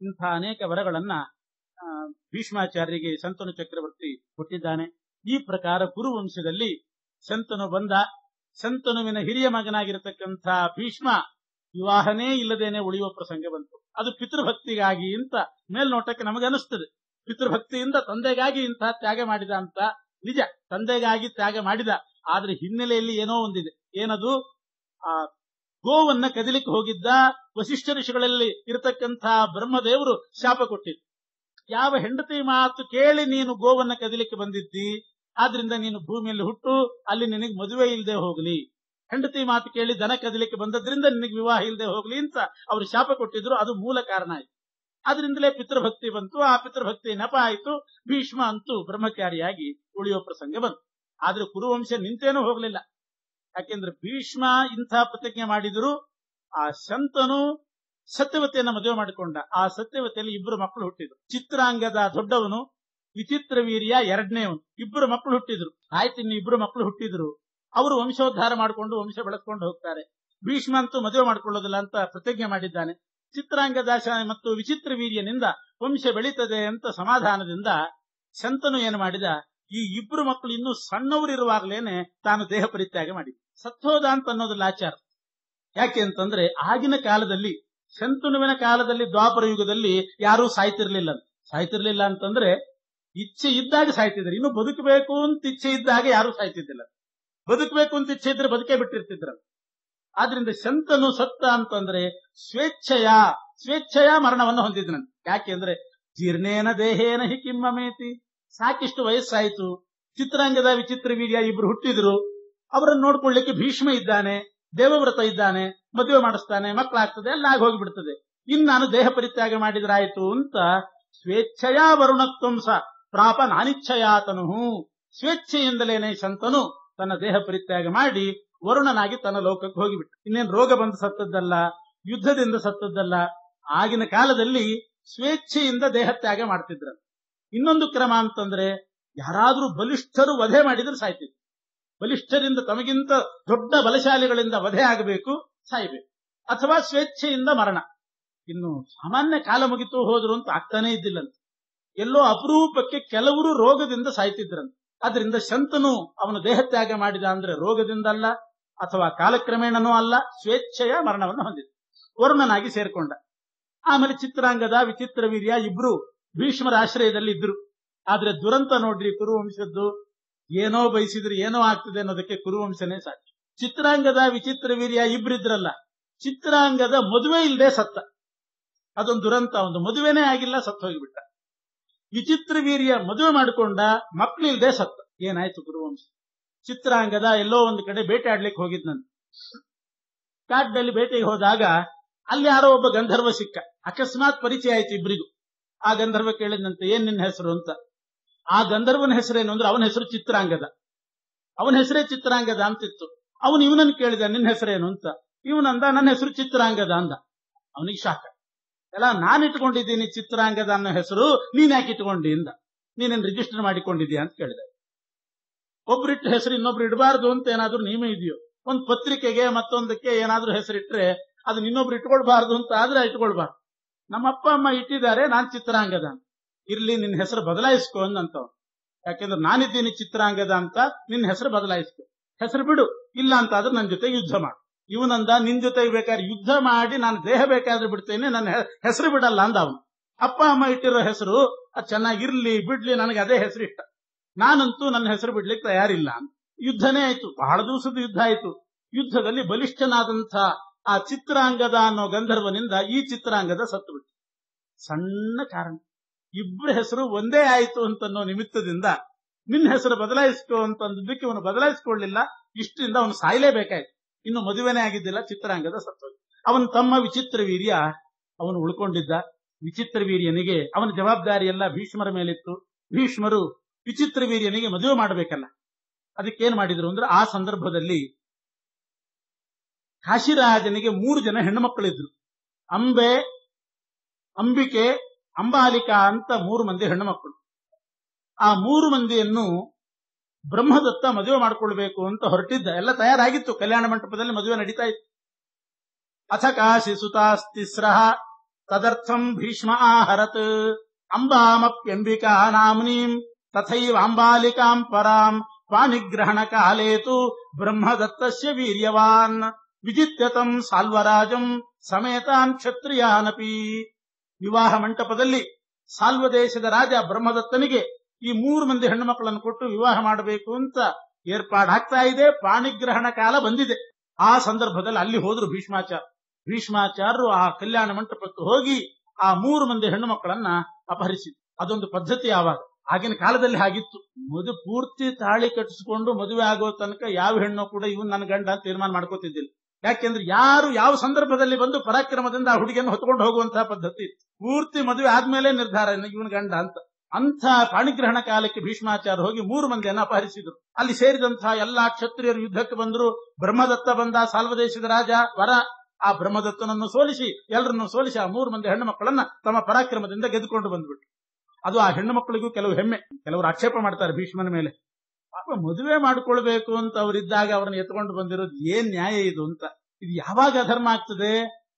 ಇಂಥ ಅನೇಕ ವರಗಳನ್ನ ಆ, ಭೀಷ್ಮಾಚಾರ್ಯರಿಗೆ ಶಂತನು ಚಕ್ರವರ್ತಿ ಕೊಟ್ಟಿದ್ದಾನೆ ಈ ಪ್ರಕಾರ ಕುರುವಂಶದಲ್ಲಿ ಶಂತನು ಬಂದ ಶಂತನುವಿನ ಹಿರಿಯ ಮಗನಾಗಿರತಕ್ಕಂಥ ಭೀಷ್ಮ ವಿವಾಹನೇ ಇಲ್ಲದೇನೆ ಉಳಿಯುವ ಪ್ರಸಂಗ ಬಂತು ಅದು ಪಿತೃಭಕ್ತಿಗಾಗಿ ಅಂತ ಮೇಲ್ನೋಟಕ್ಕೆ ನಮಗನಿಸ್ತದೆ ಪಿತೃಭಕ್ತಿಯಿಂದ ತಂದೆಗಾಗಿ ಇಂತಹ ತ್ಯಾಗ ಮಾಡಿದ ಅಂತ ನಿಜ ತಂದೆಗಾಗಿ ತ್ಯಾಗ ಮಾಡಿದ ಆದ್ರೆ ಹಿನ್ನೆಲೆಯಲ್ಲಿ ಏನೋ ಒಂದಿದೆ ಏನದು ಆ ಗೋವನ್ನ ಕದಿಲಿಕ್ಕೆ ಹೋಗಿದ್ದ ವಸಿಷ್ಠ ಋಷಿಗಳಲ್ಲಿ ಇರತಕ್ಕಂಥ ಬ್ರಹ್ಮದೇವರು ಶಾಪ ಕೊಟ್ಟಿದ್ದು ಯಾವ ಹೆಂಡತಿ ಮಾತು ಕೇಳಿ ನೀನು ಗೋವನ್ನ ಕದಿಲಿಕ್ಕೆ ಬಂದಿದ್ದಿ ಆದ್ರಿಂದ ನೀನು ಭೂಮಿಯಲ್ಲಿ ಹುಟ್ಟು ಅಲ್ಲಿ ನಿನಗೆ ಮದುವೆ ಇಲ್ಲದೆ ಹೋಗ್ಲಿ ಹೆಂಡತಿ ಮಾತು ಕೇಳಿ ದನ ಕದಿಲಿಕ್ಕೆ ಬಂದದ್ರಿಂದ ನಿನಗೆ ವಿವಾಹ ಇಲ್ಲದೆ ಹೋಗ್ಲಿ ಅಂತ ಅವರು ಶಾಪ ಕೊಟ್ಟಿದ್ರು ಅದು ಮೂಲ ಕಾರಣ ಆಯ್ತು ಆದ್ರಿಂದಲೇ ಪಿತೃಭಕ್ತಿ ಬಂತು ಆ ಪಿತೃಭಕ್ತಿ ನೆಪ ಆಯ್ತು ಭೀಷ್ಮ ಅಂತೂ ಬ್ರಹ್ಮಚಾರಿಯಾಗಿ ಉಳಿಯುವ ಪ್ರಸಂಗ ಬಂತು ಆದ್ರೆ ಕುರುವಂಶ ನಿಂತೇನೂ ಹೋಗ್ಲಿಲ್ಲ ಯಾಕೆಂದ್ರೆ ಭೀಷ್ಮ ಇಂಥ ಪ್ರತಿಜ್ಞೆ ಮಾಡಿದ್ರು ಆ ಶಂತನು ಸತ್ಯವತೆಯನ್ನ ಮದುವೆ ಮಾಡಿಕೊಂಡ ಆ ಸತ್ಯವತೆಯಲ್ಲಿ ಇಬ್ಬರು ಮಕ್ಕಳು ಹುಟ್ಟಿದ್ರು ಚಿತ್ರಾಂಗದ ದೊಡ್ಡವನು ವಿಚಿತ್ರ ವೀರ್ಯ ಎರಡನೇವನು ಇಬ್ಬರು ಮಕ್ಕಳು ಹುಟ್ಟಿದ್ರು ಆಯ್ತು ಇನ್ನು ಇಬ್ಬರು ಮಕ್ಕಳು ಹುಟ್ಟಿದ್ರು ಅವರು ವಂಶೋದ್ಧಾರ ಮಾಡಿಕೊಂಡು ವಂಶ ಬೆಳೆಸ್ಕೊಂಡು ಹೋಗ್ತಾರೆ ಭೀಷ್ಮ ಅಂತೂ ಮದುವೆ ಮಾಡ್ಕೊಳ್ಳೋದಿಲ್ಲ ಅಂತ ಪ್ರತಿಜ್ಞೆ ಮಾಡಿದ್ದಾನೆ ಚಿತ್ರಾಂಗದಾಶ ಮತ್ತು ವಿಚಿತ್ರ ವೀರ್ಯನಿಂದ ವಂಶ ಬೆಳೀತದೆ ಅಂತ ಸಮಾಧಾನದಿಂದ ಶಂತನು ಏನು ಮಾಡಿದ ಈ ಇಬ್ರು ಮಕ್ಕಳು ಇನ್ನೂ ಸಣ್ಣವರಿರುವಾಗಲೇನೆ ತಾನು ದೇಹ ಪರಿತ್ಯಾಗ ಮಾಡಿದ ಸತ್ತೋದ ಅಂತ ಅನ್ನೋದಿಲ್ಲ ಆಚಾರ ಯಾಕೆ ಅಂತಂದ್ರೆ ಆಗಿನ ಕಾಲದಲ್ಲಿ ಶಂತನುವಿನ ಕಾಲದಲ್ಲಿ ದ್ವಾಪರ ಯುಗದಲ್ಲಿ ಯಾರೂ ಸಾಯ್ತಿರ್ಲಿಲ್ಲ ಸಾಯ್ತಿರ್ಲಿಲ್ಲ ಅಂತಂದ್ರೆ ಇಚ್ಛೆ ಇದ್ದಾಗ ಸಾಯ್ತಿದ್ರು ಇನ್ನು ಬದುಕಬೇಕು ಅಂತ ಇಚ್ಛೆ ಇದ್ದಾಗ ಯಾರೂ ಸಾಯ್ತಿದ್ದಿಲ್ಲ ಬದುಕಬೇಕು ಅಂತ ಇಚ್ಛೆ ಇದ್ರೆ ಬದುಕೇ ಬಿಟ್ಟಿರ್ತಿದ್ರ ಆದ್ರಿಂದ ಶಂತನು ಸತ್ತ ಅಂತಂದ್ರೆ ಸ್ವೇಚ್ಛೆಯ ಸ್ವೇಚ್ಛೆಯ ಮರಣವನ್ನು ಹೊಂದಿದ್ನಂತೆ ಯಾಕೆಂದ್ರೆ ಜೀರ್ಣೇನ ದೇಹೇನ ಹಿ ಕಿಮ್ಮಮೇತಿ ಸಾಕಿಷ್ಟು ವಯಸ್ಸಾಯಿತು ಚಿತ್ರಾಂಗದ ವಿಚಿತ್ರ ವೀರ್ಯ ಇಬ್ರು ಹುಟ್ಟಿದ್ರು ಅವರನ್ನು ನೋಡ್ಕೊಳ್ಳಿಕ್ಕೆ ಭೀಷ್ಮ ಇದ್ದಾನೆ ದೇವವ್ರತ ಇದ್ದಾನೆ ಮದುವೆ ಮಾಡಿಸ್ತಾನೆ ಮಕ್ಕಳಾಗ್ತದೆ ಎಲ್ಲ ಆಗಿ ಹೋಗಿಬಿಡ್ತದೆ ಇನ್ನು ನಾನು ದೇಹ ಪರಿತ್ಯಾಗ ಮಾಡಿದ್ರಾಯ್ತು ಅಂತ ಸ್ವೇಚ್ಛೆಯ ವರುಣತ್ವಂಸ ಪ್ರಾಪ ನಾನಿಚ್ಛಯಾತನು ಸ್ವೇಚ್ಛೆಯಿಂದಲೇನೆ ಶಂತನು ತನ್ನ ದೇಹ ಪರಿತ್ಯಾಗ ಮಾಡಿ ವರುಣನಾಗಿ ತನ್ನ ಲೋಕಕ್ಕೆ ಹೋಗಿಬಿಟ್ಟು ಇನ್ನೇನು ರೋಗ ಬಂದು ಸತ್ತದ್ದಲ್ಲ ಯುದ್ಧದಿಂದ ಸತ್ತದ್ದಲ್ಲ ಆಗಿನ ಕಾಲದಲ್ಲಿ ಸ್ವೇಚ್ಛೆಯಿಂದ ದೇಹ ತ್ಯಾಗ ಮಾಡ್ತಿದ್ರ ಇನ್ನೊಂದು ಕ್ರಮ ಅಂತಂದ್ರೆ ಯಾರಾದ್ರೂ ಬಲಿಷ್ಠರು ವಧೆ ಮಾಡಿದ್ರೆ ಸಾಯ್ತಿದ್ರು ಬಲಿಷ್ಠರಿಂದ ತಮಗಿಂತ ದೊಡ್ಡ ಬಲಶಾಲಿಗಳಿಂದ ವಧೆ ಆಗಬೇಕು ಸಾಯ್ಬೇಕು ಅಥವಾ ಸ್ವೇಚ್ಛೆಯಿಂದ ಮರಣ ಇನ್ನು ಸಾಮಾನ್ಯ ಕಾಲ ಮುಗಿತು ಹೋದ್ರು ಅಂತ ಆಗ್ತಾನೆ ಇದ್ದಿಲ್ಲಂತೆ ಎಲ್ಲೋ ಅಪರೂಪಕ್ಕೆ ಕೆಲವರು ರೋಗದಿಂದ ಸಾಯ್ತಿದ್ರಂತೆ ಅದರಿಂದ ಶಂತನು ಅವನು ದೇಹತ್ಯಾಗ ಮಾಡಿದ ಅಂದ್ರೆ ರೋಗದಿಂದ ಅಲ್ಲ ಅಥವಾ ಕಾಲಕ್ರಮೇಣನೂ ಅಲ್ಲ ಸ್ವೇಚ್ಛೆಯ ಮರಣವನ್ನು ಹೊಂದಿದ ವರುಣನಾಗಿ ಸೇರ್ಕೊಂಡ ಆಮೇಲೆ ಚಿತ್ರಾಂಗದ ವಿಚಿತ್ರ ವೀರ್ಯ ಇಬ್ರು ಭೀಷ್ಮರ ಆಶ್ರಯದಲ್ಲಿ ಇದ್ರು ಆದ್ರೆ ದುರಂತ ನೋಡ್ರಿ ಕುರುವಂಶದ್ದು ಏನೋ ಬಯಸಿದ್ರು ಏನೋ ಆಗ್ತದೆ ಅನ್ನೋದಕ್ಕೆ ಕುರುವಂಶನೇ ಸಾಕ್ಷಿ ಚಿತ್ರಾಂಗದ ವಿಚಿತ್ರ ವೀರ್ಯ ಇಬ್ರಿದ್ರಲ್ಲ ಚಿತ್ರಾಂಗದ ಮದುವೆ ಇಲ್ಲದೆ ಸತ್ತ ಅದೊಂದು ದುರಂತ ಒಂದು ಮದುವೆನೇ ಆಗಿಲ್ಲ ಸತ್ತು ಹೋಗಿಬಿಟ್ಟ ವಿಚಿತ್ರ ವೀರ್ಯ ಮದುವೆ ಮಾಡಿಕೊಂಡ ಮಕ್ಕಳಿಲ್ದೆ ಸತ್ತ ಏನಾಯ್ತು ಕುರುವಂಶ ಚಿತ್ರಾಂಗದ ಎಲ್ಲೋ ಒಂದು ಕಡೆ ಬೇಟೆ ಆಡ್ಲಿಕ್ಕೆ ಹೋಗಿದ್ನಂತೆ ಕಾಡ್ನಲ್ಲಿ ಬೇಟೆಗೆ ಹೋದಾಗ ಅಲ್ಲಿ ಯಾರೋ ಒಬ್ಬ ಗಂಧರ್ವ ಸಿಕ್ಕ ಅಕಸ್ಮಾತ್ ಪರಿಚಯ ಆಯ್ತು ಇಬ್ರಿಗೂ ಆ ಗಂಧರ್ವ ಕೇಳಿದಂತೆ ಏನ್ ನಿನ್ನ ಹೆಸರು ಅಂತ ಆ ಗಂಧರ್ವನ ಹೆಸರೇನು ಅಂದ್ರೆ ಅವನ ಹೆಸರು ಚಿತ್ರಾಂಗದ ಅವನ ಹೆಸರೇ ಚಿತ್ರಾಂಗದ ಅಂತಿತ್ತು ಅವನು ಇವನನ್ನು ಕೇಳಿದ ನಿನ್ನ ಹೆಸರೇನು ಅಂತ ಇವನಂದ ನನ್ನ ಹೆಸರು ಚಿತ್ರಾಂಗದ ಅಂದ ಅವನಿಗೆ ಶಾಕ ಎಲ್ಲ ನಾನು ಇಟ್ಕೊಂಡಿದ್ದೀನಿ ಚಿತ್ರಾಂಗದ ಅನ್ನೋ ಹೆಸರು ನೀನ್ ಯಾಕೆ ಇಟ್ಕೊಂಡಿ ಇಂದ ನೀನೇನ್ ರಿಜಿಸ್ಟರ್ ಮಾಡಿಕೊಂಡಿದ್ಯಾ ಅಂತ ಕೇಳಿದೆ ಒಬ್ರಿಟ್ಟು ಹೆಸರು ಇನ್ನೊಬ್ರು ಇಡಬಾರ್ದು ಅಂತ ಏನಾದ್ರೂ ನಿಯಮ ಇದೆಯೋ ಒಂದ್ ಪತ್ರಿಕೆಗೆ ಮತ್ತೊಂದಕ್ಕೆ ಏನಾದ್ರೂ ಹೆಸರಿಟ್ರೆ ಅದು ಇನ್ನೊಬ್ರು ಇಟ್ಕೊಳ್ಬಾರ್ದು ಅಂತ ಆದ್ರೆ ಇಟ್ಕೊಳ್ಬಾರ್ದು ನಮ್ಮ ಅಪ್ಪ ಅಮ್ಮ ಇಟ್ಟಿದ್ದಾರೆ ನಾನ್ ಚಿತ್ರಾಂಗದ ಅಂತ ಇರ್ಲಿ ನಿನ್ನ ಹೆಸರು ಬದಲಾಯಿಸ್ಕೊ ಅಂದಂತವ್ ಯಾಕೆಂದ್ರೆ ನಾನಿದ್ದೀನಿ ಚಿತ್ರಾಂಗದ ಅಂತ ನಿನ್ನ ಹೆಸರು ಬದಲಾಯಿಸ್ಕೊ ಹೆಸರು ಬಿಡು ಇಲ್ಲ ಅಂತ ಆದ್ರೆ ನನ್ನ ಜೊತೆ ಯುದ್ಧ ಮಾಡು ಇವನಂದ ನಿನ್ ಜೊತೆ ಬೇಕಾದ್ರೆ ಯುದ್ಧ ಮಾಡಿ ನಾನು ದೇಹ ಬೇಕಾದ್ರೆ ಬಿಡ್ತೇನೆ ನನ್ನ ಹೆಸರು ಬಿಡಲ್ಲ ಅಂದ ಅವನು ಅಪ್ಪ ಅಮ್ಮ ಇಟ್ಟಿರೋ ಹೆಸರು ಅದು ಚೆನ್ನಾಗಿರ್ಲಿ ಬಿಡ್ಲಿ ನನಗೆ ಅದೇ ಹೆಸರು ಇಷ್ಟ ನಾನಂತೂ ನನ್ನ ಹೆಸರು ಬಿಡ್ಲಿಕ್ಕೆ ತಯಾರಿಲ್ಲ ಅಂತ ಯುದ್ಧನೇ ಆಯ್ತು ಬಹಳ ದಿವಸದ ಯುದ್ಧ ಆಯ್ತು ಯುದ್ಧದಲ್ಲಿ ಬಲಿಷ್ಠನಾದಂಥ ಆ ಚಿತ್ರಾಂಗದ ಅನ್ನೋ ಗಂಧರ್ವನಿಂದ ಈ ಚಿತ್ರಾಂಗದ ಸತ್ತು ಬಿಟ್ಟು ಸಣ್ಣ ಕಾರಣ ಇಬ್ಬರ ಹೆಸರು ಒಂದೇ ಆಯ್ತು ಅಂತನ್ನೋ ನಿಮಿತ್ತದಿಂದ ನಿನ್ನ ಹೆಸರು ಬದಲಾಯಿಸ್ಕೋ ಅಂತಂದಕ್ಕೆ ಅವನು ಬದಲಾಯಿಸ್ಕೊಳ್ಳಿಲ್ಲ ಇಷ್ಟರಿಂದ ಅವನು ಸಾಯ್ಲೇಬೇಕಾಯ್ತು ಇನ್ನು ಮದುವೆನೇ ಆಗಿದ್ದಿಲ್ಲ ಚಿತ್ರಾಂಗದ ಸತ್ತು ಅವನ ತಮ್ಮ ವಿಚಿತ್ರ ವೀರ್ಯ ಅವನು ಉಳ್ಕೊಂಡಿದ್ದ ವಿಚಿತ್ರ ವೀರ್ಯನಿಗೆ ಅವನ ಜವಾಬ್ದಾರಿ ಎಲ್ಲ ಭೀಷ್ಮರ ಮೇಲಿತ್ತು ಭೀಷ್ಮರು ವಿಚಿತ್ರ ವೀರ್ಯನಿಗೆ ಮದುವೆ ಮಾಡಬೇಕಲ್ಲ ಅದಕ್ಕೇನ್ ಮಾಡಿದ್ರು ಅಂದ್ರೆ ಆ ಸಂದರ್ಭದಲ್ಲಿ ಕಾಶಿರಾಜನಿಗೆ ಮೂರು ಜನ ಹೆಣ್ಣು ಮಕ್ಕಳಿದ್ರು ಅಂಬೆ ಅಂಬಿಕೆ ಅಂಬಾಲಿಕಾ ಅಂತ ಮೂರು ಮಂದಿ ಹೆಣ್ಣು ಮಕ್ಕಳು ಆ ಮೂರು ಮಂದಿಯನ್ನು ಬ್ರಹ್ಮದತ್ತ ಮದುವೆ ಮಾಡಿಕೊಳ್ಬೇಕು ಅಂತ ಹೊರಟಿದ್ದ ಎಲ್ಲ ತಯಾರಾಗಿತ್ತು ಕಲ್ಯಾಣ ಮಂಟಪದಲ್ಲಿ ಮದುವೆ ನಡೀತಾ ಇತ್ತು ಅಥ ಕಾಶಿ ಸುತಾಸ್ತಿಸ್ರ ತದರ್ಥಂ ಭೀಷ್ಮ ಆಹರತ್ ಅಂಬಾಮಪ್ಯಂಬಿಕಾ ನಾಮ್ನೀಂ ತಥೈವ ಅಂಬಾಲಿಕಾಂ ಪರಾಂ ಪಾಣಿಗ್ರಹಣ ಕಾಲೇತು ಬ್ರಹ್ಮದತ್ತಸ್ಯ ವೀರ್ಯವಾನ್ ವಿಜಿತ್ಯತಂ ಸಾಲ್ವರಾಜಂ ಸಮೇತಾನ್ ಕ್ಷತ್ರಿಯಾನಪಿ ವಿವಾಹ ಮಂಟಪದಲ್ಲಿ ಸಾಲ್ವ ದೇಶದ ರಾಜ ಬ್ರಹ್ಮದತ್ತನಿಗೆ ಈ ಮೂರು ಮಂದಿ ಹೆಣ್ಣು ಮಕ್ಕಳನ್ನು ಕೊಟ್ಟು ವಿವಾಹ ಮಾಡಬೇಕು ಅಂತ ಏರ್ಪಾಡಾಗ್ತಾ ಇದೆ ಪಾಣಿಗ್ರಹಣ ಕಾಲ ಬಂದಿದೆ ಆ ಸಂದರ್ಭದಲ್ಲಿ ಅಲ್ಲಿ ಹೋದ್ರು ಭೀಷ್ಮಾಚಾರ್ಯ ಭೀಷ್ಮಾಚಾರ್ಯರು ಆ ಕಲ್ಯಾಣ ಮಂಟಪಕ್ಕೆ ಹೋಗಿ ಆ ಮೂರು ಮಂದಿ ಹೆಣ್ಣು ಮಕ್ಕಳನ್ನ ಅಪಹರಿಸಿದ್ರು ಅದೊಂದು ಪದ್ಧತಿ ಆವಾಗ ಆಗಿನ ಕಾಲದಲ್ಲಿ ಹಾಗಿತ್ತು ಮದು ಪೂರ್ತಿ ತಾಳಿ ಕಟ್ಟಿಸಿಕೊಂಡು ಮದುವೆ ಆಗೋ ತನಕ ಯಾವ ಹೆಣ್ಣು ಕೂಡ ಇವನ್ ನನ್ನ ಗಂಡ ಅಂತ ತೀರ್ಮಾನ ಮಾಡ್ಕೋತಿದ್ದಿಲ್ಲ ಯಾಕೆಂದ್ರೆ ಯಾರು ಯಾವ ಸಂದರ್ಭದಲ್ಲಿ ಬಂದು ಪರಾಕ್ರಮದಿಂದ ಆ ಹುಡುಗಿಯನ್ನು ಹೊತ್ಕೊಂಡು ಹೋಗುವಂತಹ ಪದ್ಧತಿ ಇತ್ತು ಪೂರ್ತಿ ಮದುವೆ ಆದ್ಮೇಲೆ ನಿರ್ಧಾರ ಇವನ್ ಗಂಡ ಅಂತ ಅಂಥ ಪಾಣಿಗ್ರಹಣ ಕಾಲಕ್ಕೆ ಭೀಷ್ಮಾಚಾರ್ಯ ಹೋಗಿ ಮೂರು ಮಂದಿಯನ್ನು ಅಪಹರಿಸಿದ್ರು ಅಲ್ಲಿ ಸೇರಿದಂತಹ ಎಲ್ಲಾ ಕ್ಷತ್ರಿಯರು ಯುದ್ಧಕ್ಕೆ ಬಂದ್ರು ಬ್ರಹ್ಮದತ್ತ ಬಂದ ಸಾಲ್ವದೇಶದ ರಾಜ ವರ ಆ ಬ್ರಹ್ಮದತ್ತನನ್ನು ಸೋಲಿಸಿ ಎಲ್ಲರನ್ನು ಸೋಲಿಸಿ ಆ ಮೂರು ಮಂದಿ ಹೆಣ್ಣು ಮಕ್ಕಳನ್ನ ತಮ್ಮ ಪರಾಕ್ರಮದಿಂದ ಗೆದ್ದುಕೊಂಡು ಬಂದ್ಬಿಟ್ರು ಅದು ಆ ಹೆಣ್ಣು ಮಕ್ಕಳಿಗೂ ಕೆಲವು ಹೆಮ್ಮೆ ಕೆಲವರು ಆಕ್ಷೇಪ ಮಾಡ್ತಾರೆ ಭೀಷ್ಮನ ಮೇಲೆ ಪಾಪ ಮದುವೆ ಮಾಡ್ಕೊಳ್ಬೇಕು ಅಂತ ಅವರಿದ್ದಾಗ ಅವ್ರನ್ನ ಎತ್ಕೊಂಡು ಬಂದಿರೋದು ಏನ್ ನ್ಯಾಯ ಇದು ಅಂತ ಇದು ಯಾವಾಗ ಅಧರ್ಮ ಆಗ್ತದೆ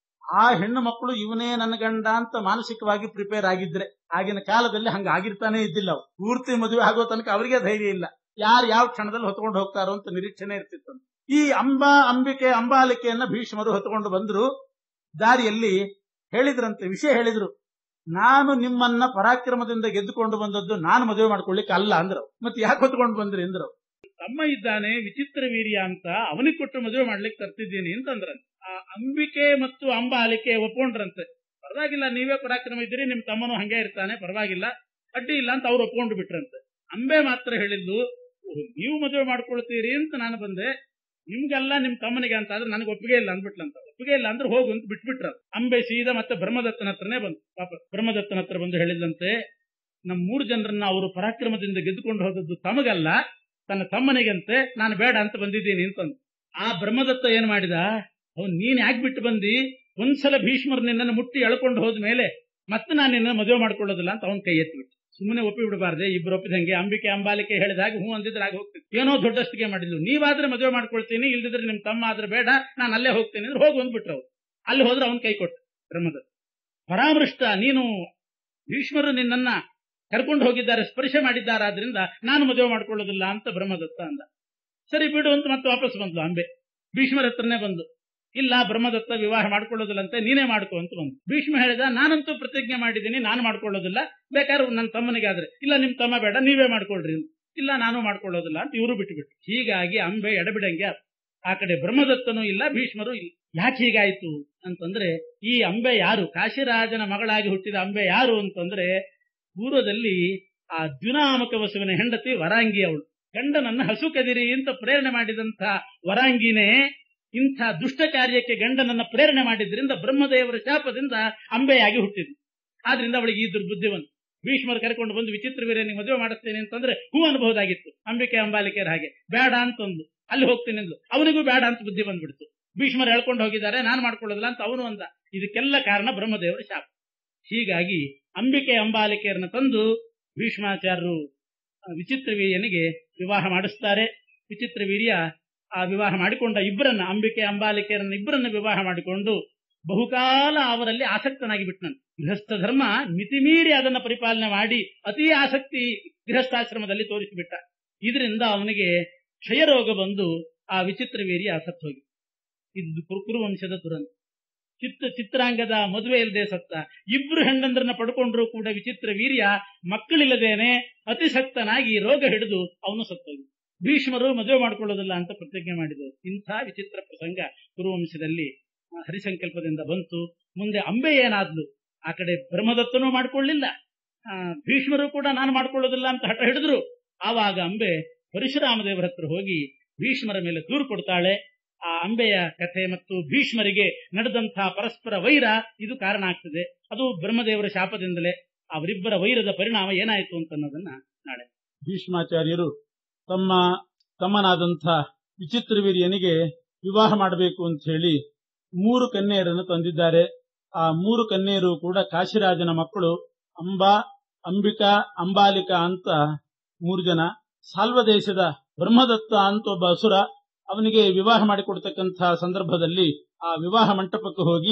ಆ ಹೆಣ್ಣು ಮಕ್ಕಳು ಇವನೇ ನನ್ನ ಗಂಡ ಅಂತ ಮಾನಸಿಕವಾಗಿ ಪ್ರಿಪೇರ್ ಆಗಿದ್ರೆ ಆಗಿನ ಕಾಲದಲ್ಲಿ ಹಂಗ ಆಗಿರ್ತಾನೆ ಇದ್ದಿಲ್ಲ ಅವ್ರು ಪೂರ್ತಿ ಮದುವೆ ಆಗೋ ತನಕ ಅವರಿಗೆ ಧೈರ್ಯ ಇಲ್ಲ ಯಾರು ಯಾವ ಕ್ಷಣದಲ್ಲಿ ಹೊತ್ಕೊಂಡು ಹೋಗ್ತಾರೋ ಅಂತ ನಿರೀಕ್ಷಣೆ ಇರ್ತಿತ್ತು ಈ ಅಂಬಾ ಅಂಬಿಕೆ ಅಂಬಾಲಿಕೆಯನ್ನ ಭೀಷ್ಮರು ಹೊತ್ಕೊಂಡು ಬಂದ್ರು ದಾರಿಯಲ್ಲಿ ಹೇಳಿದ್ರಂತೆ ವಿಷಯ ಹೇಳಿದ್ರು ನಾನು ನಿಮ್ಮನ್ನ ಪರಾಕ್ರಮದಿಂದ ಗೆದ್ದುಕೊಂಡು ಬಂದದ್ದು ನಾನು ಮದುವೆ ಮಾಡ್ಕೊಳ್ಳಿಕ್ಕೆ ಅಲ್ಲ ಅಂದ್ರು ಮತ್ತೆ ಯಾಕೆ ಹೊತ್ಕೊಂಡು ಬಂದ್ರಿ ಅಂದ್ರು ತಮ್ಮ ಇದ್ದಾನೆ ವಿಚಿತ್ರ ವೀರ್ಯ ಅಂತ ಅವನಿಗೆ ಕೊಟ್ಟು ಮದುವೆ ಮಾಡ್ಲಿಕ್ಕೆ ತರ್ತಿದ್ದೀನಿ ಅಂತಂದ್ರಂತೆ ಆ ಅಂಬಿಕೆ ಮತ್ತು ಅಂಬಾಲಿಕೆ ಒಪ್ಕೊಂಡ್ರಂತೆ ಪರವಾಗಿಲ್ಲ ನೀವೇ ಪರಾಕ್ರಮ ಇದ್ದೀರಿ ನಿಮ್ ತಮ್ಮನು ಹಂಗೆ ಇರ್ತಾನೆ ಪರವಾಗಿಲ್ಲ ಅಡ್ಡಿ ಇಲ್ಲ ಅಂತ ಅವ್ರು ಒಪ್ಕೊಂಡು ಬಿಟ್ರಂತೆ ಅಂಬೆ ಮಾತ್ರ ಹೇಳಿದ್ದು ಓಹ್, ನೀವು ಮದುವೆ ಮಾಡ್ಕೊಳ್ತೀರಿ ಅಂತ ನಾನು ಬಂದೆ ನಿಮ್ಗೆಲ್ಲ ನಿಮ್ ತಮ್ಮನಿಗೆ ಅಂತ ಆದ್ರೆ ನನಗೆ ಒಪ್ಪಿಗೆ ಇಲ್ಲ ಅಂದ್ಬಿಟ್ಲಂತ ಒಪ್ಪಿಗೆ ಇಲ್ಲ ಅಂದ್ರೆ ಹೋಗು ಅಂತ ಬಿಟ್ಬಿಟ್ರ ಅಂಬೆ ಸೀದಾ ಮತ್ತೆ ಬ್ರಹ್ಮದತ್ತನ ಹತ್ರನೇ ಬಂದು ಪಾಪ ಬ್ರಹ್ಮದತ್ತನ ಹತ್ರ ಬಂದು ಹೇಳಿದಂತೆ ನಮ್ ಮೂರು ಜನರನ್ನ ಅವರು ಪರಾಕ್ರಮದಿಂದ ಗೆದ್ದುಕೊಂಡು ಹೋದದ್ದು ತಮಗಲ್ಲ ತನ್ನ ತಮ್ಮನಿಗಂತೆ ನಾನು ಬೇಡ ಅಂತ ಬಂದಿದ್ದೀನಿ ಅಂತಂದು ಆ ಬ್ರಹ್ಮದತ್ತ ಏನ್ ಮಾಡಿದ ಅವ್ನು ನೀನ್ ಯಾಕೆ ಬಿಟ್ಟು ಬಂದಿ ಒಂದ್ಸಲ ಭೀಷ್ಮರು ನಿನ್ನನ್ನು ಮುಟ್ಟಿ ಎಳ್ಕೊಂಡು ಹೋದ ಮೇಲೆ ಮತ್ತೆ ನಾನು ನಿನ್ನ ಮದುವೆ ಮಾಡ್ಕೊಳ್ಳೋದಿಲ್ಲ ಅಂತ ಅವನ್ ಕೈ ಎತ್ತಿಬಿಟ್ಟು ಸುಮ್ಮನೆ ಒಪ್ಪಿ ಬಿಡಬಾರ್ದೆ ಇಬ್ರು ಒಪ್ಪಿದಂಗೆ ಅಂಬಿಕೆ ಅಂಬಾಲಿಕೆ ಹೇಳಿದಾಗ ಹೂ ಅಂದಿದ್ರೆ ಆಗ ಹೋಗ್ತೀನಿ ಏನೋ ದೊಡ್ಡಷ್ಟಿಗೆ ಮಾಡಿದ್ಲು ನೀವಾದ್ರೆ ಮದುವೆ ಮಾಡ್ಕೊಳ್ತೀನಿ ಇಲ್ದಿದ್ರೆ ನಿಮ್ ತಮ್ಮ ಆದ್ರೆ ಬೇಡ ನಾನು ಅಲ್ಲೇ ಹೋಗ್ತೀನಿ ಅಂದ್ರೆ ಹೋಗಿ ಬಂದ್ಬಿಟ್ರು ಅವ್ರು ಅಲ್ಲಿ ಹೋದ್ರೆ ಅವನ್ ಕೈ ಕೊಟ್ಟು ಬ್ರಹ್ಮದತ್ತ ಪರಾಮೃಷ್ಟ ನೀನು ಭೀಷ್ಮರು ನಿನ್ನನ್ನ ಕರ್ಕೊಂಡು ಹೋಗಿದ್ದಾರೆ ಸ್ಪರ್ಶ ಮಾಡಿದ್ದಾರಾದ್ರಿಂದ ನಾನು ಮದುವೆ ಮಾಡ್ಕೊಳ್ಳೋದಿಲ್ಲ ಅಂತ ಬ್ರಹ್ಮದತ್ತ ಅಂದ ಸರಿ ಬಿಡು ಅಂತ ಮತ್ತೆ ವಾಪಸ್ ಬಂದ್ಲು ಅಂಬೆ ಭೀಷ್ಮರ ಹತ್ರನೇ ಬಂದು ಇಲ್ಲ ಬ್ರಹ್ಮದತ್ತ ವಿವಾಹ ಮಾಡ್ಕೊಳ್ಳೋದಿಲ್ಲಂತೆ ನೀನೇ ಮಾಡ್ಕೋ ಅಂತ ಬಂದು ಭೀಷ್ಮ ಹೇಳಿದ ನಾನಂತೂ ಪ್ರತಿಜ್ಞೆ ಮಾಡಿದ್ದೀನಿ ನಾನು ಮಾಡ್ಕೊಳ್ಳೋದಿಲ್ಲ ಬೇಕಾದ್ರೆ ನನ್ನ ತಮ್ಮನಿಗೆ ಆದ್ರೆ ಇಲ್ಲ ನಿಮ್ ತಮ್ಮ ಬೇಡ ನೀವೇ ಮಾಡ್ಕೊಳ್ರಿ ಅಂತ. ಇಲ್ಲ ನಾನು ಮಾಡ್ಕೊಳ್ಳೋದಿಲ್ಲ ಅಂತ ಇವರು ಬಿಟ್ಟುಬಿಟ್ಟು ಹೀಗಾಗಿ ಅಂಬೆ ಎಡಬಿಡಂಗೆ ಆತು. ಆ ಕಡೆ ಬ್ರಹ್ಮದತ್ತನೂ ಇಲ್ಲ ಭೀಷ್ಮರು ಇಲ್ಲ ಯಾಕೆ ಹೀಗಾಯ್ತು ಅಂತಂದ್ರೆ ಈ ಅಂಬೆ ಯಾರು ಕಾಶಿರಾಜನ ಮಗಳಾಗಿ ಹುಟ್ಟಿದ ಅಂಬೆ ಯಾರು ಅಂತಂದ್ರೆ ಪೂರ್ವದಲ್ಲಿ ಆ ದ್ಯುನಾಮಕ ವಸುವಿನ ಹೆಂಡತಿ ವರಾಂಗಿ ಅವಳು ಗಂಡನನ್ನ ಹಸು ಕದಿರಿ ಅಂತ ಪ್ರೇರಣೆ ಮಾಡಿದಂತ ವರಾಂಗಿನೇ ಇಂಥ ದುಷ್ಟ ಕಾರ್ಯಕ್ಕೆ ಗಂಡನನ್ನ ಪ್ರೇರಣೆ ಮಾಡಿದ್ರಿಂದ ಬ್ರಹ್ಮದೇವರ ಶಾಪದಿಂದ ಅಂಬೆಯಾಗಿ ಹುಟ್ಟಿದ್ಲು ಆದ್ರಿಂದ ಅವಳಿಗೆ ಈ ದುರ್ಬುದ್ಧಿವಂತ ಭೀಷ್ಮರು ಕರ್ಕೊಂಡು ಬಂದು ವಿಚಿತ್ರ ವೀರ್ಯನಿಗೆ ಮದುವೆ ಮಾಡಿಸ್ತೇನೆ ಅಂತಂದ್ರೆ ಹೂ ಅನ್ಬಹುದಾಗಿತ್ತು ಅಂಬಿಕೆ ಅಂಬಾಲಿಕೆಯರ ಹಾಗೆ ಬೇಡ ಅಂತಂದು ಅಲ್ಲಿ ಹೋಗ್ತೀನಿ ಅಂದ್ಲು ಅವನಿಗೂ ಬೇಡ ಅಂತ ಬುದ್ಧಿ ಬಂದ್ಬಿಡ್ತು ಭೀಷ್ಮರು ಹೇಳ್ಕೊಂಡು ಹೋಗಿದ್ದಾರೆ ನಾನು ಮಾಡ್ಕೊಳ್ಳೋದಿಲ್ಲ ಅಂತ ಅವನು ಅಂದ ಇದಕ್ಕೆಲ್ಲ ಕಾರಣ ಬ್ರಹ್ಮದೇವರ ಶಾಪ ಹೀಗಾಗಿ ಅಂಬಿಕೆ ಅಂಬಾಲಿಕೆಯರನ್ನ ತಂದು ಭೀಷ್ಮಾಚಾರ್ಯರು ಆ, ವಿಚಿತ್ರ ವೀರ್ಯನಿಗೆ ವಿವಾಹ ಮಾಡಿಸ್ತಾರೆ ವಿಚಿತ್ರ ವೀರ್ಯ ಆ ವಿವಾಹ ಮಾಡಿಕೊಂಡ ಇಬ್ಬರನ್ನ ಅಂಬಿಕೆ ಅಂಬಾಲಿಕೆಯರನ್ನ ಇಬ್ಬರನ್ನ ವಿವಾಹ ಮಾಡಿಕೊಂಡು ಬಹುಕಾಲ ಅವರಲ್ಲಿ ಆಸಕ್ತನಾಗಿ ಬಿಟ್ಟನಂತೆ ಗೃಹಸ್ಥ ಧರ್ಮ ಮಿತಿಮೀರಿ ಅದನ್ನ ಪರಿಪಾಲನೆ ಮಾಡಿ ಅತಿ ಆಸಕ್ತಿ ಗೃಹಸ್ಥಾಶ್ರಮದಲ್ಲಿ ತೋರಿಸಿಬಿಟ್ಟ ಇದರಿಂದ ಅವನಿಗೆ ಕ್ಷಯರೋಗ ಬಂದು ಆ ವಿಚಿತ್ರ ವೀರ್ಯ ಸತ್ತು ಹೋಗಿ ಇದು ಕುರು- ಕುರುವಂಶದ ದುರಂತ ಚಿತ್ತ ಚಿತ್ರಾಂಗದ ಮದುವೆ ಇಲ್ಲದೆ ಸತ್ತ ಇಬ್ರು ಹೆಂಗಂದ್ರನ್ನ ಪಡ್ಕೊಂಡ್ರು ಕೂಡ ವಿಚಿತ್ರ ವೀರ್ಯ ಮಕ್ಕಳಿಲ್ಲದೇನೆ ಅತಿಸಕ್ತನಾಗಿ ರೋಗ ಹಿಡಿದು ಅವನು ಸತ್ತೋಗಿ ಭೀಷ್ಮರು ಮದುವೆ ಮಾಡ್ಕೊಳ್ಳೋದಿಲ್ಲ ಅಂತ ಪ್ರತಿಜ್ಞೆ ಮಾಡಿದರು ಇಂಥ ವಿಚಿತ್ರ ಪ್ರಸಂಗ ಕುರುವಂಶದಲ್ಲಿ ಆ, ಹರಿಸಂಕಲ್ಪದಿಂದ ಬಂತು ಮುಂದೆ ಅಂಬೆ ಏನಾದ್ಲು ಆ ಕಡೆ ಬ್ರಹ್ಮದತ್ತನೂ ಮಾಡ್ಕೊಳ್ಳಿಲ್ಲ ಆ, ಭೀಷ್ಮರು ಕೂಡ ನಾನು ಮಾಡ್ಕೊಳ್ಳೋದಿಲ್ಲ ಅಂತ ಹಠ ಹಿಡಿದ್ರು ಆವಾಗ ಅಂಬೆ ಪರಶುರಾಮ ದೇವರ ಹತ್ರ ಹೋಗಿ ಭೀಷ್ಮರ ಮೇಲೆ ದೂರು ಕೊಡ್ತಾಳೆ ಆ ಅಂಬೆಯ ಕಥೆ ಮತ್ತು ಭೀಷ್ಮರಿಗೆ ನಡೆದಂತಹ ಪರಸ್ಪರ ವೈರ ಇದು ಕಾರಣ ಆಗ್ತದೆ ಅದು ಬ್ರಹ್ಮದೇವರ ಶಾಪದಿಂದಲೇ ಅವರಿಬ್ಬರ ವೈರದ ಪರಿಣಾಮ ಏನಾಯಿತು ಅಂತ ಅನ್ನೋದನ್ನ ನಾಳೆ ಭೀಷ್ಮಾಚಾರ್ಯರು ತಮ್ಮ ತಮ್ಮನಾದಂಥ ವಿಚಿತ್ರ ವೀರ್ಯನಿಗೆ ವಿವಾಹ ಮಾಡಬೇಕು ಅಂತ ಹೇಳಿ ಮೂರು ಕನ್ಯೆಯರನ್ನು ತಂದಿದ್ದಾರೆ ಆ ಮೂರು ಕನ್ಯೆಯರು ಕೂಡ ಕಾಶಿರಾಜನ ಮಕ್ಕಳು ಅಂಬಾ ಅಂಬಿಕಾ ಅಂಬಾಲಿಕಾ ಅಂತ ಮೂರು ಜನ ಸಾಲ್ವ ದೇಶದ ಬ್ರಹ್ಮದತ್ತ ಅಂತ ಒಬ್ಬ ಅಸುರ ಅವನಿಗೆ ವಿವಾಹ ಮಾಡಿಕೊಡ್ತಕ್ಕಂಥ ಸಂದರ್ಭದಲ್ಲಿ ಆ ವಿವಾಹ ಮಂಟಪಕ್ಕೆ ಹೋಗಿ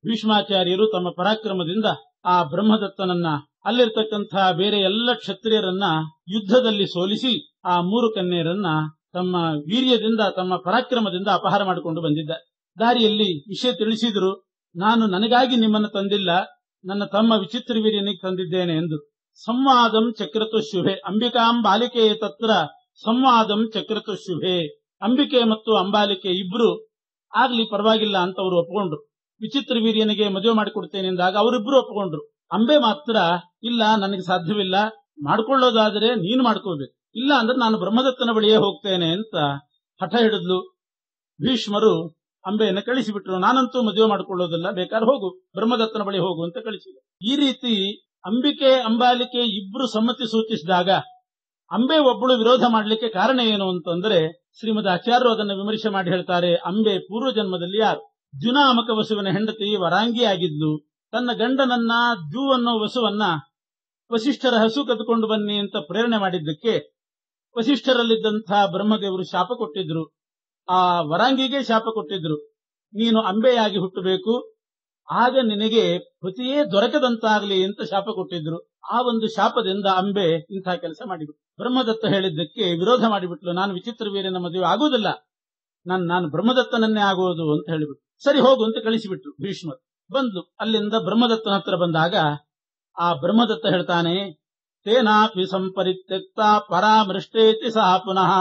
ಭೀಷ್ಮಾಚಾರ್ಯರು ತಮ್ಮ ಪರಾಕ್ರಮದಿಂದ ಆ ಬ್ರಹ್ಮದತ್ತನನ್ನ ಅಲ್ಲಿರ್ತಕ್ಕಂತಹ ಬೇರೆ ಎಲ್ಲ ಕ್ಷತ್ರಿಯರನ್ನ ಯುದ್ಧದಲ್ಲಿ ಸೋಲಿಸಿ ಆ ಮೂರು ಕನ್ಯರನ್ನ ತಮ್ಮ ವೀರ್ಯದಿಂದ ತಮ್ಮ ಪರಾಕ್ರಮದಿಂದ ಅಪಹಾರ ಮಾಡಿಕೊಂಡು ಬಂದಿದ್ದ ದಾರಿಯಲ್ಲಿ ವಿಷಯ ತಿಳಿಸಿದ್ರು ನಾನು ನನಗಾಗಿ ನಿಮ್ಮನ್ನು ತಂದಿಲ್ಲ ನನ್ನ ತಮ್ಮ ವಿಚಿತ್ರ ವೀರ್ಯನಿಗೆ ತಂದಿದ್ದೇನೆ ಎಂದು ಸಂವಾದಂ ಚಕ್ರತು ಶುಭೆ ಅಂಬಿಕಾಂ ಬಾಲಿಕೆ ತತ್ರ ಸಂವಾದಂ ಚಕ್ರತು ಶುಭೆ ಅಂಬಿಕೆ ಮತ್ತು ಅಂಬಾಲಿಕೆ ಇಬ್ರು ಆಗ್ಲಿ ಪರವಾಗಿಲ್ಲ ಅಂತ ಅವರು ಒಪ್ಕೊಂಡ್ರು ವಿಚಿತ್ರ ವೀರ್ಯನಿಗೆ ಮದುವೆ ಮಾಡಿಕೊಡ್ತೇನೆ ಎಂದಾಗ ಅವರಿಬ್ರು ಒಪ್ಕೊಂಡ್ರು ಅಂಬೆ ಮಾತ್ರ ಇಲ್ಲ ನನಗೆ ಸಾಧ್ಯವಿಲ್ಲ ಮಾಡ್ಕೊಳ್ಳೋದಾದ್ರೆ ನೀನು ಮಾಡ್ಕೋಬೇಕು ಇಲ್ಲ ಅಂದ್ರೆ ನಾನು ಬ್ರಹ್ಮದತ್ತನ ಬಳಿಯೇ ಹೋಗ್ತೇನೆ ಅಂತ ಹಠ ಹಿಡಿದ್ಲು ಭೀಷ್ಮರು ಅಂಬೆಯನ್ನು ಕಳಿಸಿಬಿಟ್ರು ನಾನಂತೂ ಮದುವೆ ಮಾಡಿಕೊಳ್ಳೋದಿಲ್ಲ ಬೇಕಾದ್ರೆ ಹೋಗು ಬ್ರಹ್ಮದತ್ತನ ಬಳಿ ಹೋಗು ಅಂತ ಕಳಿಸಿದ ಈ ರೀತಿ ಅಂಬಿಕೆ ಅಂಬಾಲಿಕೆ ಇಬ್ರು ಸಮ್ಮತಿ ಸೂಚಿಸಿದಾಗ ಅಂಬೆ ಒಬ್ಬಳು ವಿರೋಧ ಮಾಡಲಿಕ್ಕೆ ಕಾರಣ ಏನು ಅಂತಂದ್ರೆ ಶ್ರೀಮದ್ ಆಚಾರ್ಯರು ಅದನ್ನು ವಿಮರ್ಶೆ ಮಾಡಿ ಹೇಳ್ತಾರೆ ಅಂಬೆ ಪೂರ್ವ ಜನ್ಮದಲ್ಲಿ ಯಾರು ದ್ಯುನಾಮಕ ವಸುವಿನ ಹೆಂಡತಿ ವರಾಂಗಿ ಆಗಿದ್ಲು ತನ್ನ ಗಂಡನನ್ನ ದ್ಯು ಅನ್ನೋ ವಸುವನ್ನ ವಸಿಷ್ಠರ ಹಸು ಕದ್ದುಕೊಂಡು ಬನ್ನಿ ಅಂತ ಪ್ರೇರಣೆ ಮಾಡಿದ್ದಕ್ಕೆ ವಸಿಷ್ಠರಲ್ಲಿದ್ದಂತಹ ಬ್ರಹ್ಮದೇವರು ಶಾಪ ಕೊಟ್ಟಿದ್ರು ಆ ವರಾಂಗಿಗೆ ಶಾಪ ಕೊಟ್ಟಿದ್ರು ನೀನು ಅಂಬೆಯಾಗಿ ಹುಟ್ಟಬೇಕು ಆಗ ನಿನಗೆ ಪತಿಯೇ ದೊರಕದಂತಾಗ್ಲಿ ಅಂತ ಶಾಪ ಕೊಟ್ಟಿದ್ರು ಆ ಒಂದು ಶಾಪದಿಂದ ಅಂಬೆ ಇಂತಹ ಕೆಲಸ ಮಾಡಿಬಿಟ್ಟು ಬ್ರಹ್ಮದತ್ತ ಹೇಳಿದ್ದಕ್ಕೆ ವಿರೋಧ ಮಾಡಿಬಿಟ್ಲು ನಾನು ವಿಚಿತ್ರ ವೀರ್ಯನ ಮದುವೆ ಆಗುವುದಿಲ್ಲ ನಾನು ನಾನು ಬ್ರಹ್ಮದತ್ತನನ್ನೇ ಆಗುವುದು ಅಂತ ಹೇಳಿಬಿಟ್ಟು ಸರಿ ಹೋಗು ಅಂತ ಕಳಿಸಿಬಿಟ್ರು ಭೀಷ್ಮರು ಬಂದು ಅಲ್ಲಿಂದ ಬ್ರಹ್ಮದತ್ತನ ಹತ್ರ ಬಂದಾಗ ಆ ಬ್ರಹ್ಮದತ್ತ ಹೇಳ್ತಾನೆ ತೇನಾಪಿ ಸಂಪರಿತ್ಯಕ್ತ ಪರಾಮೃಷ್ಟೇತಿ ಸಹ ಪುನಃ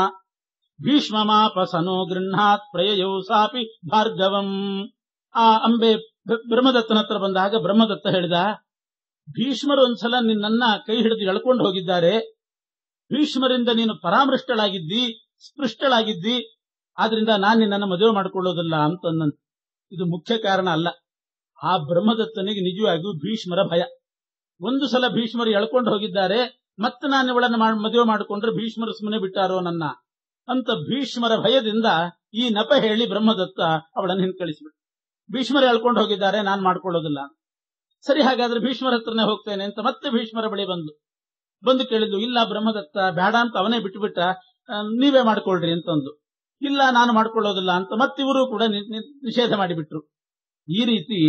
ಭೀಷ್ಮಮಾಪಸನೋ ಗೃಹಾತ್ ಪ್ರಯಯೌ ಸಾಪಿ ಭಾರ್ಗವಂ ಆ ಅಂಬೆ ಬ್ರಹ್ಮದತ್ತನ ಹತ್ರ ಬಂದಾಗ ಬ್ರಹ್ಮದತ್ತ ಹೇಳಿದ ಭೀಷ್ಮರು ಒಂದ್ಸಲ ನಿನ್ನನ್ನ ಕೈ ಹಿಡಿದು ಎಳ್ಕೊಂಡು ಹೋಗಿದ್ದಾರೆ ಭೀಷ್ಮರಿಂದ ನೀನು ಪರಾಮೃಷ್ಟಳಾಗಿದ್ದಿ ಸ್ಪೃಷ್ಟಳಾಗಿದ್ದಿ ಆದ್ರಿಂದ ನಾನು ನಿನ್ನನ್ನು ಮದುವೆ ಮಾಡಿಕೊಳ್ಳೋದಿಲ್ಲ ಅಂತಂದಂತ ಇದು ಮುಖ್ಯ ಕಾರಣ ಅಲ್ಲ ಆ ಬ್ರಹ್ಮದತ್ತನಿಗೆ ನಿಜವಾಗಿಯೂ ಭೀಷ್ಮರ ಭಯ ಒಂದು ಸಲ ಭೀಷ್ಮರು ಎಳ್ಕೊಂಡು ಹೋಗಿದ್ದಾರೆ ಮತ್ತೆ ನಾನು ಇವಳನ್ನು ಮದುವೆ ಮಾಡಿಕೊಂಡ್ರೆ ಭೀಷ್ಮರು ಸುಮ್ಮನೆ ಬಿಟ್ಟಾರೋ ನನ್ನ ಅಂತ ಭೀಷ್ಮರ ಭಯದಿಂದ ಈ ನೆಪ ಹೇಳಿ ಬ್ರಹ್ಮದತ್ತ ಅವಳನ್ನು ಹಿಂದ್ಕಳಿಸಿಬಿಟ್ಟು ಭೀಷ್ಮರು ಎಳ್ಕೊಂಡು ಹೋಗಿದ್ದಾರೆ ನಾನು ಮಾಡ್ಕೊಳ್ಳೋದಿಲ್ಲ ಸರಿ ಹಾಗಾದ್ರೆ ಭೀಷ್ಮರ ಹತ್ರನೇ ಹೋಗ್ತೇನೆ ಅಂತ ಮತ್ತೆ ಭೀಷ್ಮರ ಬಳಿ ಬಂದು ಬಂದು ಕೇಳಿದ್ಲು ಇಲ್ಲ ಬ್ರಹ್ಮದತ್ತ ಬೇಡ ಅಂತ ಅವನೇ ಬಿಟ್ಟುಬಿಟ್ಟ ನೀವೇ ಮಾಡ್ಕೊಳ್ರಿ ಅಂತಂದು ಇಲ್ಲ ನಾನು ಮಾಡ್ಕೊಳ್ಳೋದಿಲ್ಲ ಅಂತ ಮತ್ತಿವರು ಕೂಡ ನಿಷೇಧ ಮಾಡಿಬಿಟ್ರು ಈ ರೀತಿ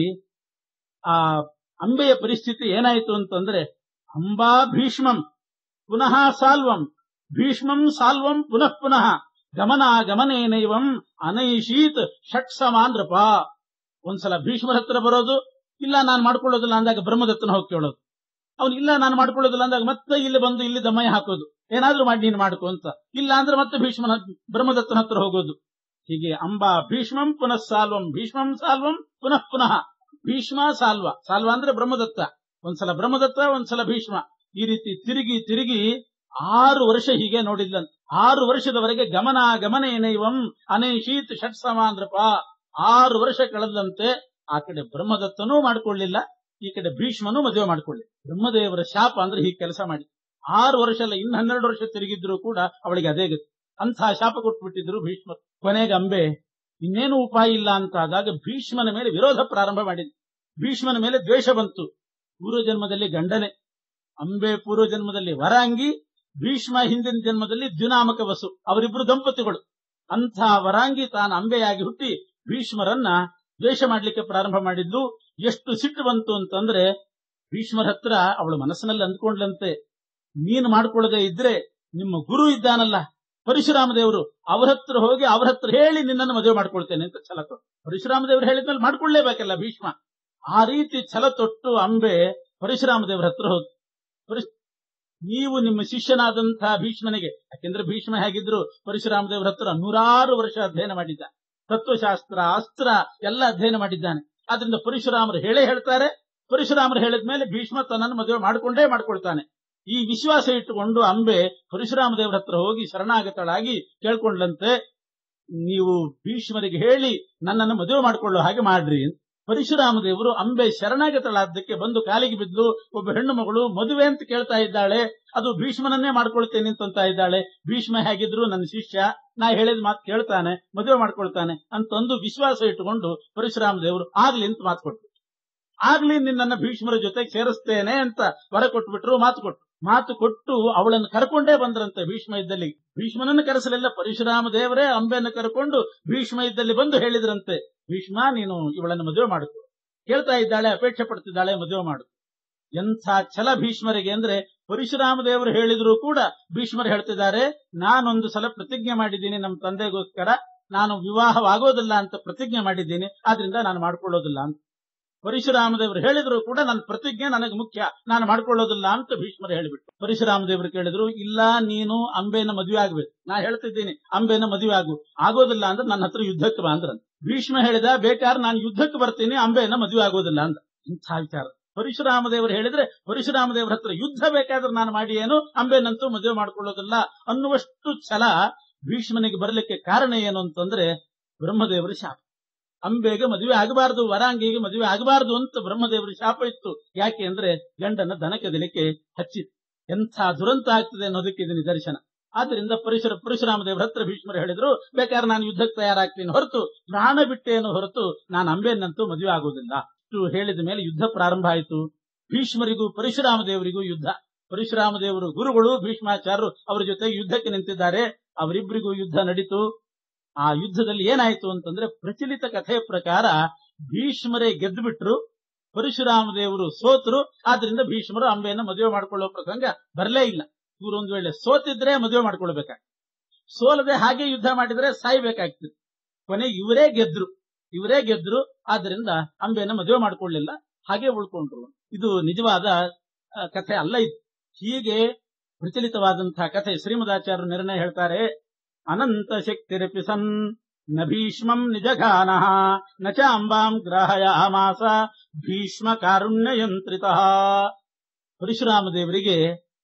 ಆ ಅಂಬೆಯ ಪರಿಸ್ಥಿತಿ ಏನಾಯಿತು ಅಂತಂದ್ರೆ ಅಂಬಾ ಭೀಷ್ಮಂ ಪುನಃ ಸಾಲ್ವಂ ಭೀಷ್ಮಂ ಸಾಲ್ವಂ ಪುನಃ ಪುನಃ ಗಮನ ಗಮನೇನೈವಂ ಅನೈಶೀತ್ ಷಟ್ ಸಮಾನ್ರಪ ಒಂದ್ಸಲ ಭೀಷ್ಮರ ಹತ್ರ ಬರೋದು ಇಲ್ಲ ನಾನು ಮಾಡ್ಕೊಳ್ಳೋದಿಲ್ಲ ಅಂದಾಗ ಬ್ರಹ್ಮದತ್ತನ ಹೋಗಿ ಕೇಳೋದು ಅವ್ನು ಇಲ್ಲ ನಾನು ಮಾಡ್ಕೊಳ್ಳೋದಿಲ್ಲ ಅಂದಾಗ ಮತ್ತೆ ಇಲ್ಲಿ ಬಂದು ಇಲ್ಲಿ ದಮಯ ಹಾಕೋದು ಏನಾದ್ರೂ ಮಾಡಿ ನೀನು ಮಾಡ್ಕೊ ಅಂತ ಇಲ್ಲ ಅಂದ್ರೆ ಮತ್ತೆ ಭೀಷ್ಮನ ಬ್ರಹ್ಮದತ್ತನ ಹತ್ರ ಹೋಗೋದು ಹೀಗೆ ಅಂಬಾ ಭೀಷ್ಮಂ ಪುನಃ ಸಾಲ್ವಂ ಭೀಷ್ಮಂ ಸಾಲ್ವಂ ಪುನಃ ಪುನಃ ಭೀಷ್ಮ ಸಾಲ್ವ ಸಾಲ್ವ ಅಂದ್ರೆ ಬ್ರಹ್ಮದತ್ತ ಒಂದ್ಸಲ ಬ್ರಹ್ಮದತ್ತ ಒಂದ್ಸಲ ಭೀಷ್ಮ ಈ ರೀತಿ ತಿರುಗಿ ತಿರುಗಿ ಆರು ವರ್ಷ ಹೀಗೆ ನೋಡಿದ್ಲಂತ ಆರು ವರ್ಷದವರೆಗೆ ಗಮನ ಗಮನ ಏನೈವಂ ಅನೈಶೀತ್ ಷಟ್ ಸಮಾಂದ್ರಪ ಆರು ವರ್ಷ ಕಳೆದಂತೆ ಆ ಕಡೆ ಬ್ರಹ್ಮದತ್ತನೂ ಮಾಡ್ಕೊಳ್ಳಿಲ್ಲ ಈ ಕಡೆ ಭೀಷ್ಮನೂ ಮದುವೆ ಮಾಡ್ಕೊಳ್ಳಿ ಬ್ರಹ್ಮದೇವರ ಶಾಪ ಅಂದ್ರೆ ಹೀಗೆ ಕೆಲಸ ಮಾಡಿ ಆರು ವರ್ಷ ಅಲ್ಲ ಇನ್ನು ಹನ್ನೆರಡು ವರ್ಷ ತಿರುಗಿದ್ರು ಕೂಡ ಅವಳಿಗೆ ಅದೇ ಗತಿ ಅಂತಹ ಶಾಪ ಕೊಟ್ಬಿಟ್ಟಿದ್ರು ಭೀಷ್ಮ ಕೊನೆಗೆ ಅಂಬೆ ಇನ್ನೇನು ಉಪಾಯ ಇಲ್ಲ ಅಂತ ಆದಾಗ ಭೀಷ್ಮನ ಮೇಲೆ ವಿರೋಧ ಪ್ರಾರಂಭ ಮಾಡಿದ್ರು ಭೀಷ್ಮನ ಮೇಲೆ ದ್ವೇಷ ಬಂತು ಪೂರ್ವ ಜನ್ಮದಲ್ಲಿ ಗಂಡನೆ ಅಂಬೆ ಪೂರ್ವ ಜನ್ಮದಲ್ಲಿ ವರಾಂಗಿ ಭೀಷ್ಮ ಹಿಂದಿನ ಜನ್ಮದಲ್ಲಿ ದ್ಯುನಾಮಕ ವಸು ಅವರಿಬ್ರು ದಂಪತಿಗಳು ಅಂಥ ವರಾಂಗಿ ತಾನು ಅಂಬೆಯಾಗಿ ಹುಟ್ಟಿ ಭೀಷ್ಮರನ್ನ ದ್ವೇಷ ಮಾಡ್ಲಿಕ್ಕೆ ಪ್ರಾರಂಭ ಮಾಡಿದ್ದು ಎಷ್ಟು ಸಿಟ್ಟು ಬಂತು ಅಂತಂದ್ರೆ ಭೀಷ್ಮರ ಹತ್ರ ಅವಳು ಮನಸ್ಸಿನಲ್ಲಿ ಅಂದ್ಕೊಂಡ್ಲಂತೆ ನೀನು ಮಾಡ್ಕೊಳ್ಳದೆ ಇದ್ರೆ ನಿಮ್ಮ ಗುರು ಇದ್ದಾನಲ್ಲ ಪರಶುರಾಮ ದೇವರು ಅವರ ಹತ್ರ ಹೋಗಿ ಅವರ ಹತ್ರ ಹೇಳಿ ನಿನ್ನನ್ನು ಮದುವೆ ಮಾಡ್ಕೊಳ್ತೇನೆ ಅಂತ ಛಲ ತೊಟ್ಟು ಪರಶುರಾಮ ದೇವರು ಹೇಳಿದ್ಮೇಲೆ ಮಾಡ್ಕೊಳ್ಳೇಬೇಕಲ್ಲ ಭೀಷ್ಮ ಆ ರೀತಿ ಛಲ ತೊಟ್ಟು ಅಂಬೆ ಪರಶುರಾಮ ದೇವರ ಹತ್ರ ಹೋದ್ ನೀವು ನಿಮ್ಮ ಶಿಷ್ಯನಾದಂತಹ ಭೀಷ್ಮನಿಗೆ ಯಾಕೆಂದ್ರೆ ಭೀಷ್ಮ ಹೇಗಿದ್ರು ಪರಶುರಾಮ ದೇವರ ಹತ್ರ ನೂರಾರು ವರ್ಷ ಅಧ್ಯಯನ ಮಾಡಿದ್ದ ತತ್ವಶಾಸ್ತ್ರ ಅಸ್ತ್ರ ಎಲ್ಲ ಅಧ್ಯಯನ ಮಾಡಿದ್ದಾನೆ ಆದ್ರಿಂದ ಪರಶುರಾಮರು ಹೇಳೇ ಹೇಳ್ತಾರೆ ಪರಶುರಾಮರು ಹೇಳಿದ ಮೇಲೆ ಭೀಷ್ಮ ತನ್ನನ್ನು ಮದುವೆ ಮಾಡಿಕೊಂಡೇ ಮಾಡ್ಕೊಳ್ತಾನೆ ಈ ವಿಶ್ವಾಸ ಇಟ್ಟುಕೊಂಡು ಅಂಬೆ ಪರಶುರಾಮ ದೇವರ ಹತ್ರ ಹೋಗಿ ಶರಣಾಗತಳಾಗಿ ಕೇಳ್ಕೊಂಡ್ಲಂತೆ ನೀವು ಭೀಷ್ಮರಿಗೆ ಹೇಳಿ ನನ್ನನ್ನು ಮದುವೆ ಮಾಡಿಕೊಳ್ಳೋ ಹಾಗೆ ಮಾಡ್ರಿ ಅಂತ ಪರಶುರಾಮ ದೇವರು ಅಂಬೆ ಶರಣಾಗತಳಾದ್ದಕ್ಕೆ ಬಂದು ಕಾಲಿಗೆ ಬಿದ್ದು ಒಬ್ಬ ಹೆಣ್ಣು ಮಗಳು ಮದುವೆ ಅಂತ ಕೇಳ್ತಾ ಇದ್ದಾಳೆ ಅದು ಭೀಷ್ಮನನ್ನೇ ಮಾಡ್ಕೊಳ್ತೇನೆ ಅಂತ ಇದ್ದಾಳೆ ಭೀಷ್ಮ ಹೇಗಿದ್ರು ನನ್ನ ಶಿಷ್ಯ ನಾ ಹೇಳಿದ ಮಾತು ಕೇಳ್ತಾನೆ ಮದುವೆ ಮಾಡ್ಕೊಳ್ತಾನೆ ಅಂತಂದು ವಿಶ್ವಾಸ ಇಟ್ಟುಕೊಂಡು ಪರಶುರಾಮ ದೇವರು ಆಗ್ಲಿ ಅಂತ ಮಾತು ಕೊಟ್ರು ಆಗ್ಲಿ ನಿನ್ನನ್ನ ಭೀಷ್ಮರ ಜೊತೆಗೆ ಸೇರಿಸ್ತೇನೆ ಅಂತ ವರ ಕೊಟ್ಬಿಟ್ರು ಮಾತು ಕೊಟ್ರು ಮಾತು ಕೊಟ್ಟು ಅವಳನ್ನು ಕರ್ಕೊಂಡೇ ಬಂದ್ರಂತೆ ಭೀಷ್ಮ ಇದ್ದಲ್ಲಿ ಭೀಷ್ಮನನ್ನು ಕರೆಸಲಿಲ್ಲ ಪರಶುರಾಮ ದೇವರೇ ಅಂಬೆಯನ್ನು ಕರ್ಕೊಂಡು ಭೀಷ್ಮ ಇದ್ದಲ್ಲಿ ಬಂದು ಹೇಳಿದ್ರಂತೆ ಭೀಷ್ಮ ನೀನು ಇವಳನ್ನು ಮದುವೆ ಮಾಡಿಕೊ ಕೇಳ್ತಾ ಇದ್ದಾಳೆ ಅಪೇಕ್ಷೆ ಪಡ್ತಿದ್ದಾಳೆ ಮದುವೆ ಮಾಡು ಎಂಥ ಛಲ ಭೀಷ್ಮರಿಗೆ ಅಂದ್ರೆ ಪರಶುರಾಮ ದೇವರು ಹೇಳಿದ್ರು ಕೂಡ ಭೀಷ್ಮರು ಹೇಳ್ತಿದ್ದಾರೆ ನಾನೊಂದು ಸಲ ಪ್ರತಿಜ್ಞೆ ಮಾಡಿದ್ದೀನಿ ನಮ್ಮ ತಂದೆಗೋಸ್ಕರ ನಾನು ವಿವಾಹವಾಗೋದಿಲ್ಲ ಅಂತ ಪ್ರತಿಜ್ಞೆ ಮಾಡಿದ್ದೀನಿ ಆದ್ರಿಂದ ನಾನು ಮಾಡ್ಕೊಳ್ಳೋದಿಲ್ಲ ಅಂತ ಪರಶುರಾಮ ದೇವರು ಹೇಳಿದ್ರು ಕೂಡ ನನ್ನ ಪ್ರತಿಜ್ಞೆ ನನಗೆ ಮುಖ್ಯ ನಾನು ಮಾಡ್ಕೊಳ್ಳೋದಿಲ್ಲ ಅಂತ ಭೀಷ್ಮರು ಹೇಳಿಬಿಟ್ಟು ಪರಶುರಾಮ ದೇವರು ಕೇಳಿದ್ರು ಇಲ್ಲ ನೀನು ಅಂಬೆನ ಮದುವೆ ಆಗ್ಬೇಕು ನಾ ಹೇಳ್ತಿದ್ದೀನಿ ಅಂಬೆನ ಮದುವೆ ಆಗು ಆಗೋದಿಲ್ಲ ಅಂದ್ರೆ ನನ್ನ ಹತ್ರ ಯುದ್ಧಕ್ಕೆ ಬಾ ಅಂದ್ರ ಭೀಷ್ಮ ಹೇಳಿದ ಬೇಕಾದ್ರೆ ನಾನು ಯುದ್ಧಕ್ಕೆ ಬರ್ತೀನಿ ಅಂಬೆನ ಮದುವೆ ಆಗೋದಿಲ್ಲ ಅಂತ ಇಂಥ ವಿಚಾರ ಪರಶುರಾಮ ದೇವರು ಹೇಳಿದ್ರೆ ಪರಶುರಾಮ ದೇವರ ಹತ್ರ ಯುದ್ಧ ಬೇಕಾದ್ರೆ ನಾನು ಮಾಡಿ ಏನು ಅಂಬೆನಂತೂ ಮದುವೆ ಮಾಡ್ಕೊಳ್ಳೋದಿಲ್ಲ ಅನ್ನುವಷ್ಟು ಛಲ ಭೀಷ್ಮನಿಗೆ ಬರಲಿಕ್ಕೆ ಕಾರಣ ಏನು ಅಂತಂದ್ರೆ ಬ್ರಹ್ಮದೇವರ ಶಾಪ ಅಂಬೆಗೆ ಮದುವೆ ಆಗಬಾರದು ವರಾಂಗಿಗೆ ಮದುವೆ ಆಗಬಾರದು ಅಂತ ಬ್ರಹ್ಮದೇವರ ಶಾಪ ಇತ್ತು ಯಾಕೆ ಅಂದ್ರೆ ಗಂಡನ ದನ ಕದಲಿಕ್ಕೆ ಹಚ್ಚಿತ್ತು ಎಂಥ ದುರಂತ ಆಗ್ತದೆ ಅನ್ನೋದಕ್ಕೆ ಇದು ನಿದರ್ಶನ ಆದ್ರಿಂದ ಪರಶುರ ಪರಶುರಾಮ ದೇವರ ಹತ್ರ ಭೀಷ್ಮರು ಹೇಳಿದ್ರು ಬೇಕಾದ್ರೆ ನಾನು ಯುದ್ಧಕ್ಕೆ ತಯಾರಾಗ್ತೀನಿ ಹೊರತು ಪ್ರಾಣ ಬಿಟ್ಟೇನು ಹೊರತು ನಾನು ಅಂಬೆನಂತೂ ಮದುವೆ ಆಗೋದಿಲ್ಲ ಇಷ್ಟು ಹೇಳಿದ ಮೇಲೆ ಯುದ್ಧ ಪ್ರಾರಂಭ ಆಯಿತು ಭೀಷ್ಮರಿಗೂ ಪರಶುರಾಮ ದೇವರಿಗೂ ಯುದ್ಧ ಪರಶುರಾಮ ದೇವರು ಗುರುಗಳು ಭೀಷ್ಮಾಚಾರ್ಯರು ಅವರ ಜೊತೆ ಯುದ್ಧಕ್ಕೆ ನಿಂತಿದ್ದಾರೆ ಅವರಿಬ್ಬರಿಗೂ ಯುದ್ಧ ನಡೀತು ಆ ಯುದ್ಧದಲ್ಲಿ ಏನಾಯ್ತು ಅಂತಂದ್ರೆ ಪ್ರಚಲಿತ ಕಥೆಯ ಪ್ರಕಾರ ಭೀಷ್ಮರೇ ಗೆದ್ದು ಬಿಟ್ರು ಪರಶುರಾಮ ದೇವರು ಸೋತರು ಆದ್ರಿಂದ ಭೀಷ್ಮರು ಅಂಬೆಯನ್ನು ಮದುವೆ ಮಾಡ್ಕೊಳ್ಳೋ ಪ್ರಸಂಗ ಬರಲೇ ಇಲ್ಲ ಇವರು ಒಂದು ವೇಳೆ ಸೋತಿದ್ರೆ ಮದುವೆ ಮಾಡ್ಕೊಳ್ಬೇಕಾಗ್ತದೆ ಸೋಲದೆ ಹಾಗೆ ಯುದ್ಧ ಮಾಡಿದ್ರೆ ಸಾಯ್ಬೇಕಾಗ್ತದೆ ಕೊನೆ ಇವರೇ ಗೆದ್ರು ಇವರೇ ಗೆದ್ರು ಆದ್ರಿಂದ ಅಂಬೆಯನ್ನು ಮದುವೆ ಮಾಡ್ಕೊಳ್ಳಿಲ್ಲ ಹಾಗೆ ಉಳ್ಕೊಂಡ್ರು ಇದು ನಿಜವಾದ ಆ, ಕಥೆ ಅಲ್ಲ ಇದು ಹೀಗೆ ಪ್ರಚಲಿತವಾದಂತಹ ಕಥೆ ಶ್ರೀಮದಾಚಾರ್ಯರು ನಿರ್ಣಯ ಹೇಳ್ತಾರೆ ಅನಂತ ಶಕ್ತಿರಪಿ ಸನ್ ನ ಭೀಷ್ಮಂ ನಿಜಘಾನಃ ನ ಚ ಅಂಬಾಂ ಗ್ರಾಹಯಾಮಾಸ ಭೀಷ್ಮ ಕಾರುಣ್ಯಯಂತ್ರಿತ ಪರಶುರಾಮ ದೇವರಿಗೆ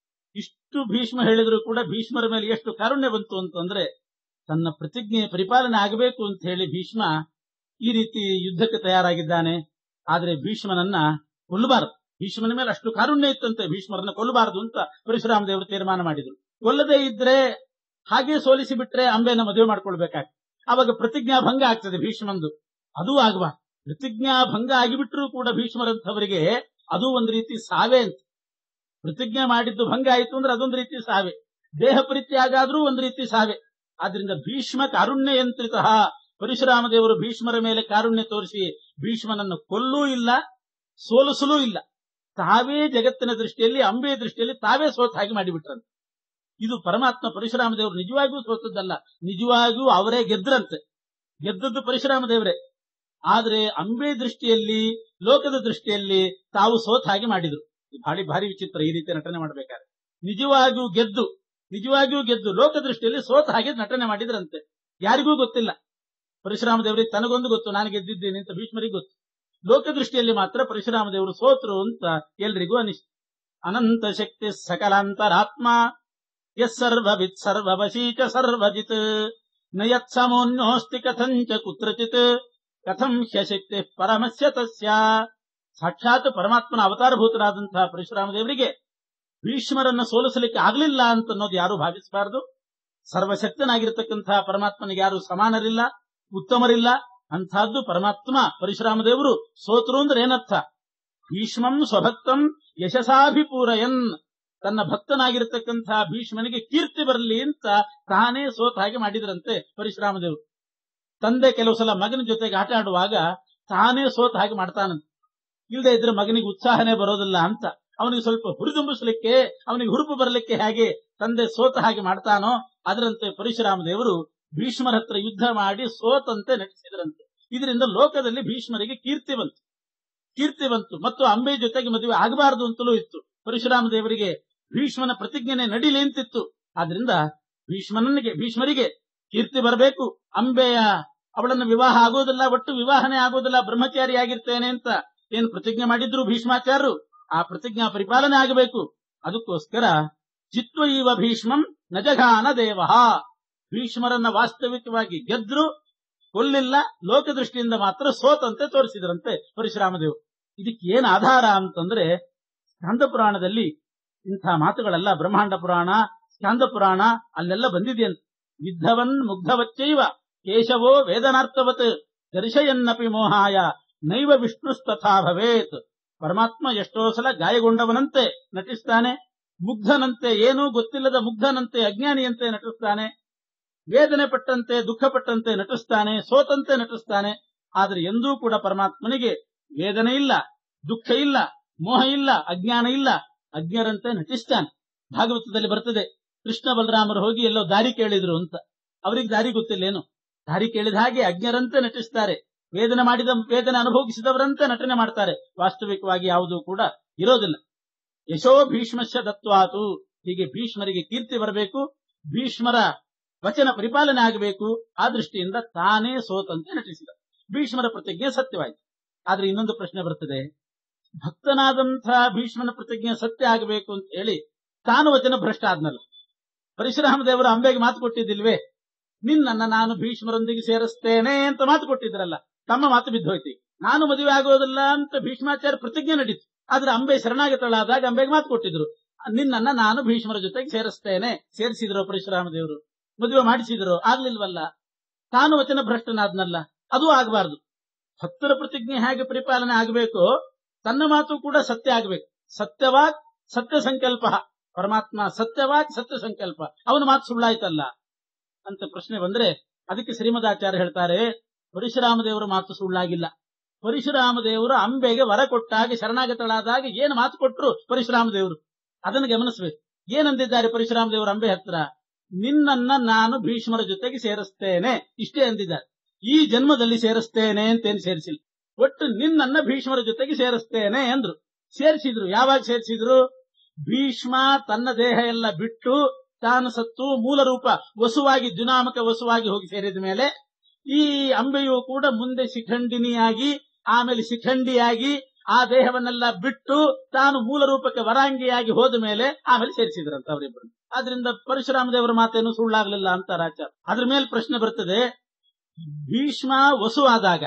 ಇಷ್ಟು ಭೀಷ್ಮ ಹೇಳಿದ್ರು ಕೂಡ ಭೀಷ್ಮರ ಮೇಲೆ ಎಷ್ಟು ಕಾರುಣ್ಯ ಬಂತು ಅಂತಂದ್ರೆ ತನ್ನ ಪ್ರತಿಜ್ಞೆ ಪರಿಪಾಲನೆ ಆಗಬೇಕು ಅಂತ ಹೇಳಿ ಭೀಷ್ಮ ಈ ರೀತಿ ಯುದ್ಧಕ್ಕೆ ತಯಾರಾಗಿದ್ದಾನೆ ಆದ್ರೆ ಭೀಷ್ಮನನ್ನ ಕೊಲ್ಲಬಾರದು ಭೀಷ್ಮನ ಮೇಲೆ ಅಷ್ಟು ಕಾರುಣ್ಯ ಇತ್ತಂತೆ ಭೀಷ್ಮರನ್ನ ಕೊಲ್ಲಬಾರದು ಅಂತ ಪರಶುರಾಮ ದೇವರು ತೀರ್ಮಾನ ಮಾಡಿದ್ರು ಕೊಲ್ಲದೇ ಇದ್ರೆ ಹಾಗೆ ಸೋಲಿಸಿ ಬಿಟ್ರೆ ಅಂಬೆನ ಮದುವೆ ಮಾಡ್ಕೊಳ್ಬೇಕಾಗ್ತದೆ ಅವಾಗ ಪ್ರತಿಜ್ಞಾ ಭಂಗ ಆಗ್ತದೆ ಭೀಷ್ಮಂದು ಅದು ಆಗಬಾರ್ದು ಪ್ರತಿಜ್ಞಾ ಭಂಗ ಆಗಿಬಿಟ್ರೂ ಕೂಡ ಭೀಷ್ಮರಂಥವರಿಗೆ ಅದು ಒಂದು ರೀತಿ ಸಾವೇ ಅಂತ ಪ್ರತಿಜ್ಞೆ ಮಾಡಿದ್ದು ಭಂಗ ಆಯಿತು ಅಂದ್ರೆ ಅದೊಂದು ರೀತಿ ಸಾವೆ ದೇಹ ಪರಿತ್ಯಾಗಾದ್ರೂ ಒಂದು ರೀತಿ ಸಾವೆ ಆದ್ರಿಂದ ಭೀಷ್ಮ ಕಾರುಣ್ಯ ಯಂತ್ರಿತ ಪರಶುರಾಮ ದೇವರು ಭೀಷ್ಮರ ಮೇಲೆ ಕಾರುಣ್ಯ ತೋರಿಸಿ ಭೀಷ್ಮನನ್ನು ಕೊಲ್ಲೂ ಇಲ್ಲ ಸೋಲಿಸಲೂ ಇಲ್ಲ ತಾವೇ ಜಗತ್ತಿನ ದೃಷ್ಟಿಯಲ್ಲಿ ಅಂಬೆಯ ದೃಷ್ಟಿಯಲ್ಲಿ ತಾವೇ ಸೋತ ಹಾಗೆ ಮಾಡಿಬಿಟ್ರಂತೆ ಇದು ಪರಮಾತ್ಮ ಪರಶುರಾಮ ದೇವರು ನಿಜವಾಗಿಯೂ ಸೋತದ್ದಲ್ಲ ನಿಜವಾಗಿಯೂ ಅವರೇ ಗೆದ್ರಂತೆ ಗೆದ್ದದ್ದು ಪರಶುರಾಮ ದೇವರೇ ಆದ್ರೆ ಅಂಬೆ ದೃಷ್ಟಿಯಲ್ಲಿ ಲೋಕದ ದೃಷ್ಟಿಯಲ್ಲಿ ತಾವು ಸೋತ ಹಾಗೆ ಮಾಡಿದ್ರು ಇದು ಭಾರಿ ಭಾರಿ ವಿಚಿತ್ರ ಈ ರೀತಿ ನಟನೆ ಮಾಡಬೇಕಾದ್ರೆ ನಿಜವಾಗಿಯೂ ಗೆದ್ದು ನಿಜವಾಗಿಯೂ ಗೆದ್ದು ಲೋಕ ದೃಷ್ಟಿಯಲ್ಲಿ ಸೋತ ಹಾಗೆ ನಟನೆ ಮಾಡಿದ್ರಂತೆ ಯಾರಿಗೂ ಗೊತ್ತಿಲ್ಲ ಪರಶುರಾಮ ದೇವರಿಗೆ ತನಗೊಂದು ಗೊತ್ತು ನಾನು ಗೆದ್ದಿದ್ದೇನೆ ಅಂತ ಭೀಷ್ಮರಿಗೆ ಗೊತ್ತು ಲೋಕ ದೃಷ್ಟಿಯಲ್ಲಿ ಮಾತ್ರ ಪರಶುರಾಮ ದೇವರು ಸೋತರು ಅಂತ ಎಲ್ರಿಗೂ ಅನಿಸ್ತು ಅನಂತ ಶಕ್ತಿ ಸಕಲಾಂತರಾತ್ಮ ಯಸ್ಸರ್ವವಿತ್ ಸರ್ವವಶೀಚ ಸರ್ವಜಿತ್ ನಯತ್ ಸಮೋನ್ಯೋಸ್ತಿ ಕಥಂಚ ಕುತ್ರಚಿತ್ ಕಥಂ ಹ್ಯಶಕ್ತಿ ಪರಮಸ್ಯ ತಸ್ಯ ಸಾಕ್ಷಾತ್ ಪರಮಾತ್ಮನ ಅವತಾರಭೂತರಾದಂತಹ ಪರಶುರಾಮ ದೇವರಿಗೆ ಭೀಷ್ಮರನ್ನ ಸೋಲಿಸಲಿಕ್ಕೆ ಆಗ್ಲಿಲ್ಲ ಅಂತ ಅನ್ನೋದು ಯಾರು ಭಾವಿಸಬಾರದು ಸರ್ವಶಕ್ತನಾಗಿರ್ತಕ್ಕಂತಹ ಪರಮಾತ್ಮನಿಗೆ ಯಾರು ಸಮಾನರಿಲ್ಲ ಉತ್ತಮರಿಲ್ಲ ಅಂಥದ್ದು ಪರಮಾತ್ಮ ಪರಶುರಾಮ ದೇವರು ಸೋತರು ಅಂದ್ರೆ ಏನರ್ಥ ಭೀಷ್ಮಂ ಸ್ವಭಕ್ತಂ ಯಶಸಾಭಿಪೂರಯನ್ ತನ್ನ ಭಕ್ತನಾಗಿರ್ತಕ್ಕಂತಹ ಭೀಷ್ಮನಿಗೆ ಕೀರ್ತಿ ಬರಲಿ ಅಂತ ತಾನೇ ಸೋತ ಹಾಗೆ ಮಾಡಿದ್ರಂತೆ ಪರಶುರಾಮ ದೇವರು ತಂದೆ ಕೆಲವು ಸಲ ಮಗನ ಜೊತೆಗೆ ಆಟ ಆಡುವಾಗ ತಾನೇ ಸೋತ ಹಾಗೆ ಮಾಡ್ತಾನಂತೆ ಇಲ್ಲದೆ ಇದ್ರೆ ಮಗನಿಗೆ ಉತ್ಸಾಹನೇ ಬರೋದಿಲ್ಲ ಅಂತ ಅವನಿಗೆ ಸ್ವಲ್ಪ ಹುರಿದುಂಬಿಸ್ಲಿಕ್ಕೆ ಅವನಿಗೆ ಹುರುಪು ಬರಲಿಕ್ಕೆ ಹೇಗೆ ತಂದೆ ಸೋತ ಹಾಗೆ ಮಾಡ್ತಾನೋ ಅದರಂತೆ ಪರಶುರಾಮ ದೇವರು ಭೀಷ್ಮರ ಹತ್ರ ಯುದ್ಧ ಮಾಡಿ ಸೋತಂತೆ ನಟಿಸಿದ್ರಂತೆ ಇದರಿಂದ ಲೋಕದಲ್ಲಿ ಭೀಷ್ಮರಿಗೆ ಕೀರ್ತಿ ಬಂತು ಕೀರ್ತಿ ಬಂತು ಮತ್ತು ಅಂಬೆ ಜೊತೆಗೆ ಮದುವೆ ಆಗಬಾರದು ಅಂತಲೂ ಇತ್ತು ಪರಶುರಾಮ ದೇವರಿಗೆ ಭೀಷ್ಮನ ಪ್ರತಿಜ್ಞೆನೆ ನಡಿಲಿ ಅಂತಿತ್ತು ಆದ್ರಿಂದ ಭೀಷ್ಮನಿಗೆ ಭೀಷ್ಮರಿಗೆ ಕೀರ್ತಿ ಬರಬೇಕು ಅಂಬೆಯ ಅವಳನ್ನು ವಿವಾಹ ಆಗೋದಿಲ್ಲ ಒಟ್ಟು ವಿವಾಹನೇ ಆಗೋದಿಲ್ಲ ಬ್ರಹ್ಮಚಾರಿ ಆಗಿರ್ತೇನೆ ಅಂತ ಏನು ಪ್ರತಿಜ್ಞೆ ಮಾಡಿದ್ರು ಭೀಷ್ಮಾಚಾರ್ಯರು ಆ ಪ್ರತಿಜ್ಞಾ ಪರಿಪಾಲನೆ ಆಗಬೇಕು ಅದಕ್ಕೋಸ್ಕರ ಚಿತ್ವ ಇವ ಭೀಷ್ಮಂ ನಜಘಾನ ದೇವ ಭೀಷ್ಮರನ್ನ ವಾಸ್ತವಿಕವಾಗಿ ಗೆದ್ರು ಕೊಲ್ಲಿಲ್ಲ ಲೋಕದೃಷ್ಟಿಯಿಂದ ಮಾತ್ರ ಸೋತಂತೆ ತೋರಿಸಿದ್ರಂತೆ ಪರಶುರಾಮ ದೇವರು ಇದಕ್ಕೆ ಏನ್ ಆಧಾರ ಅಂತಂದ್ರೆ ಸ್ಕಂದ ಪುರಾಣದಲ್ಲಿ ಇಂಥ ಮಾತುಗಳೆಲ್ಲ ಬ್ರಹ್ಮಾಂಡ ಪುರಾಣ ಸ್ಕಂದ ಪುರಾಣ ಅಲ್ಲೆಲ್ಲ ಬಂದಿದೆಯಂತೆ ವಿದ್ಧವನ್ ಮುಗ್ಧವಚ್ಚೈವ ಕೇಶವೋ ವೇದನಾರ್ಥವತ್ ದರ್ಶಯನ್ನಪಿ ಮೋಹಾಯ ನೈವ ವಿಷ್ಣುಸ್ತಥಾ ಭವೇತ್ ಪರಮಾತ್ಮ ಎಷ್ಟೋ ಸಲ ಗಾಯಗೊಂಡವನಂತೆ ನಟಿಸ್ತಾನೆ ಮುಗ್ಧನಂತೆ ಏನೂ ಗೊತ್ತಿಲ್ಲದ ಮುಗ್ಧನಂತೆ ಅಜ್ಞಾನಿಯಂತೆ ನಟಿಸ್ತಾನೆ ವೇದನೆ ಪಟ್ಟಂತೆ ದುಃಖ ಪಟ್ಟಂತೆ ನಟಿಸ್ತಾನೆ ಸೋತಂತೆ ನಟಿಸ್ತಾನೆ ಆದ್ರೆ ಎಂದೂ ಕೂಡ ಪರಮಾತ್ಮನಿಗೆ ವೇದನೆ ಇಲ್ಲ ದುಃಖ ಇಲ್ಲ ಮೋಹ ಇಲ್ಲ ಅಜ್ಞಾನ ಇಲ್ಲ ಅಜ್ಞರಂತೆ ನಟಿಸ್ತಾನೆ ಭಾಗವತದಲ್ಲಿ ಬರ್ತದೆ ಕೃಷ್ಣ ಬಲರಾಮರು ಹೋಗಿ ಎಲ್ಲೋ ದಾರಿ ಕೇಳಿದ್ರು ಅಂತ ಅವರಿಗೆ ದಾರಿ ಗೊತ್ತಿಲ್ಲೇನು ದಾರಿ ಕೇಳಿದ ಹಾಗೆ ಅಜ್ಞರಂತೆ ನಟಿಸ್ತಾರೆ ವೇದನೆ ಮಾಡಿದ ವೇದನೆ ಅನುಭವಿಸಿದವರಂತೆ ನಟನೆ ಮಾಡ್ತಾರೆ ವಾಸ್ತವಿಕವಾಗಿ ಯಾವುದೂ ಕೂಡ ಇರೋದಿಲ್ಲ ಯಶೋ ಭೀಷ್ಮಶ್ಯ ದತ್ವಾತು ಹೀಗೆ ಭೀಷ್ಮರಿಗೆ ಕೀರ್ತಿ ಬರಬೇಕು ಭೀಷ್ಮರ ವಚನ ಪರಿಪಾಲನೆ ಆಗಬೇಕು ಆ ದೃಷ್ಟಿಯಿಂದ ತಾನೇ ಸೋತಂತೆ ನಟಿಸಿದ ಭೀಷ್ಮರ ಪ್ರತಿಜ್ಞೆ ಸತ್ಯವಾಯಿತು ಆದ್ರೆ ಇನ್ನೊಂದು ಪ್ರಶ್ನೆ ಬರ್ತದೆ ಭಕ್ತನಾದಂಥ ಭೀಷ್ಮನ ಪ್ರತಿಜ್ಞೆ ಸತ್ಯ ಆಗಬೇಕು ಅಂತ ಹೇಳಿ ತಾನು ವಚನ ಭ್ರಷ್ಟ ಆದ್ನಲ್ಲ ಪರಶುರಾಮ ದೇವರು ಅಂಬೆಗೆ ಮಾತು ಕೊಟ್ಟಿದ್ದಿಲ್ವೇ ನಿನ್ನನ್ನ ನಾನು ಭೀಷ್ಮರೊಂದಿಗೆ ಸೇರಿಸ್ತೇನೆ ಅಂತ ಮಾತು ಕೊಟ್ಟಿದ್ರಲ್ಲ ತಮ್ಮ ಮಾತು ಬಿದ್ದೋಯ್ತಿ ನಾನು ಮದುವೆ ಆಗೋದಿಲ್ಲ ಅಂತ ಭೀಷ್ಮಾಚಾರ್ಯ ಪ್ರತಿಜ್ಞೆ ನಡೀತು ಆದ್ರೆ ಅಂಬೆ ಶರಣಾಗತಳಾದಾಗ ಅಂಬೆಗೆ ಮಾತು ಕೊಟ್ಟಿದ್ರು ನಿನ್ನನ್ನ ನಾನು ಭೀಷ್ಮರ ಜೊತೆಗೆ ಸೇರಿಸ್ತೇನೆ ಸೇರಿಸಿದ್ರು ಪರಶುರಾಮ ದೇವರು ಮದುವೆ ಮಾಡಿಸಿದ್ರು ಆಗ್ಲಿಲ್ವಲ್ಲ ತಾನು ವಚನ ಭ್ರಷ್ಟನಾದ್ನಲ್ಲ ಅದು ಆಗಬಾರದು ಭಕ್ತರ ಪ್ರತಿಜ್ಞೆ ಹೇಗೆ ಪರಿಪಾಲನೆ ಆಗಬೇಕು ತನ್ನ ಮಾತು ಕೂಡ ಸತ್ಯ ಆಗಬೇಕು ಸತ್ಯವಾಗ್ ಸತ್ಯ ಸಂಕಲ್ಪ ಪರಮಾತ್ಮ ಸತ್ಯವಾಗ್ ಸತ್ಯ ಸಂಕಲ್ಪ ಅವನ ಮಾತು ಸುಳ್ಳಾಯ್ತಲ್ಲ ಅಂತ ಪ್ರಶ್ನೆ ಬಂದ್ರೆ ಅದಕ್ಕೆ ಶ್ರೀಮದಾಚಾರ್ಯ ಹೇಳ್ತಾರೆ ಪರಶುರಾಮ ದೇವರ ಮಾತು ಸುಳ್ಳಾಗಿಲ್ಲ ಪರಶುರಾಮ ದೇವರು ಅಂಬೆಗೆ ವರ ಕೊಟ್ಟಾಗ ಶರಣಾಗತಳಾದಾಗ ಏನು ಮಾತು ಕೊಟ್ರು ಪರಶುರಾಮ ದೇವರು ಅದನ್ನು ಗಮನಿಸಬೇಕು ಏನಂದಿದ್ದಾರೆ ಪರಶುರಾಮ ದೇವರು ಅಂಬೆ ಹತ್ರ ನಿನ್ನನ್ನ ನಾನು ಭೀಷ್ಮರ ಜೊತೆಗೆ ಸೇರಿಸ್ತೇನೆ ಇಷ್ಟೇ ಅಂದಿದ್ದಾರೆ ಈ ಜನ್ಮದಲ್ಲಿ ಸೇರಿಸ್ತೇನೆ ಅಂತೇನು ಸೇರಿಸಿಲ್ಲ ಒಟ್ಟು ನಿನ್ನನ್ನ ಭೀಷ್ಮರ ಜೊತೆಗೆ ಸೇರಿಸ್ತೇನೆ ಅಂದ್ರು ಸೇರಿಸಿದ್ರು ಯಾವಾಗ ಸೇರಿಸಿದ್ರು ಭೀಷ್ಮ ತನ್ನ ದೇಹ ಎಲ್ಲ ಬಿಟ್ಟು ತಾನು ಸತ್ತು ಮೂಲ ರೂಪ ವಸುವಾಗಿ ಜುನಾಮಕ ವಸುವಾಗಿ ಹೋಗಿ ಸೇರಿದ ಮೇಲೆ ಈ ಅಂಬೆಯು ಕೂಡ ಮುಂದೆ ಶಿಖಂಡಿನಿಯಾಗಿ ಆಮೇಲೆ ಶಿಖಂಡಿಯಾಗಿ ಆ ದೇಹವನ್ನೆಲ್ಲ ಬಿಟ್ಟು ತಾನು ಮೂಲ ರೂಪಕ್ಕೆ ವರಾಂಗಿಯಾಗಿ ಹೋದ ಮೇಲೆ ಆಮೇಲೆ ಸೇರಿಸಿದ್ರಂತ ಅವರಿಬ್ಬರು ಆದ್ರಿಂದ ಪರಶುರಾಮ ದೇವರ ಮಾತೇನು ಸುಳ್ಳಾಗ್ಲಿಲ್ಲ ಅಂತ ರಾಚಾರ ಅದ್ರ ಮೇಲೆ ಪ್ರಶ್ನೆ ಬರ್ತದೆ ಭೀಷ್ಮ ವಸು ಆದಾಗ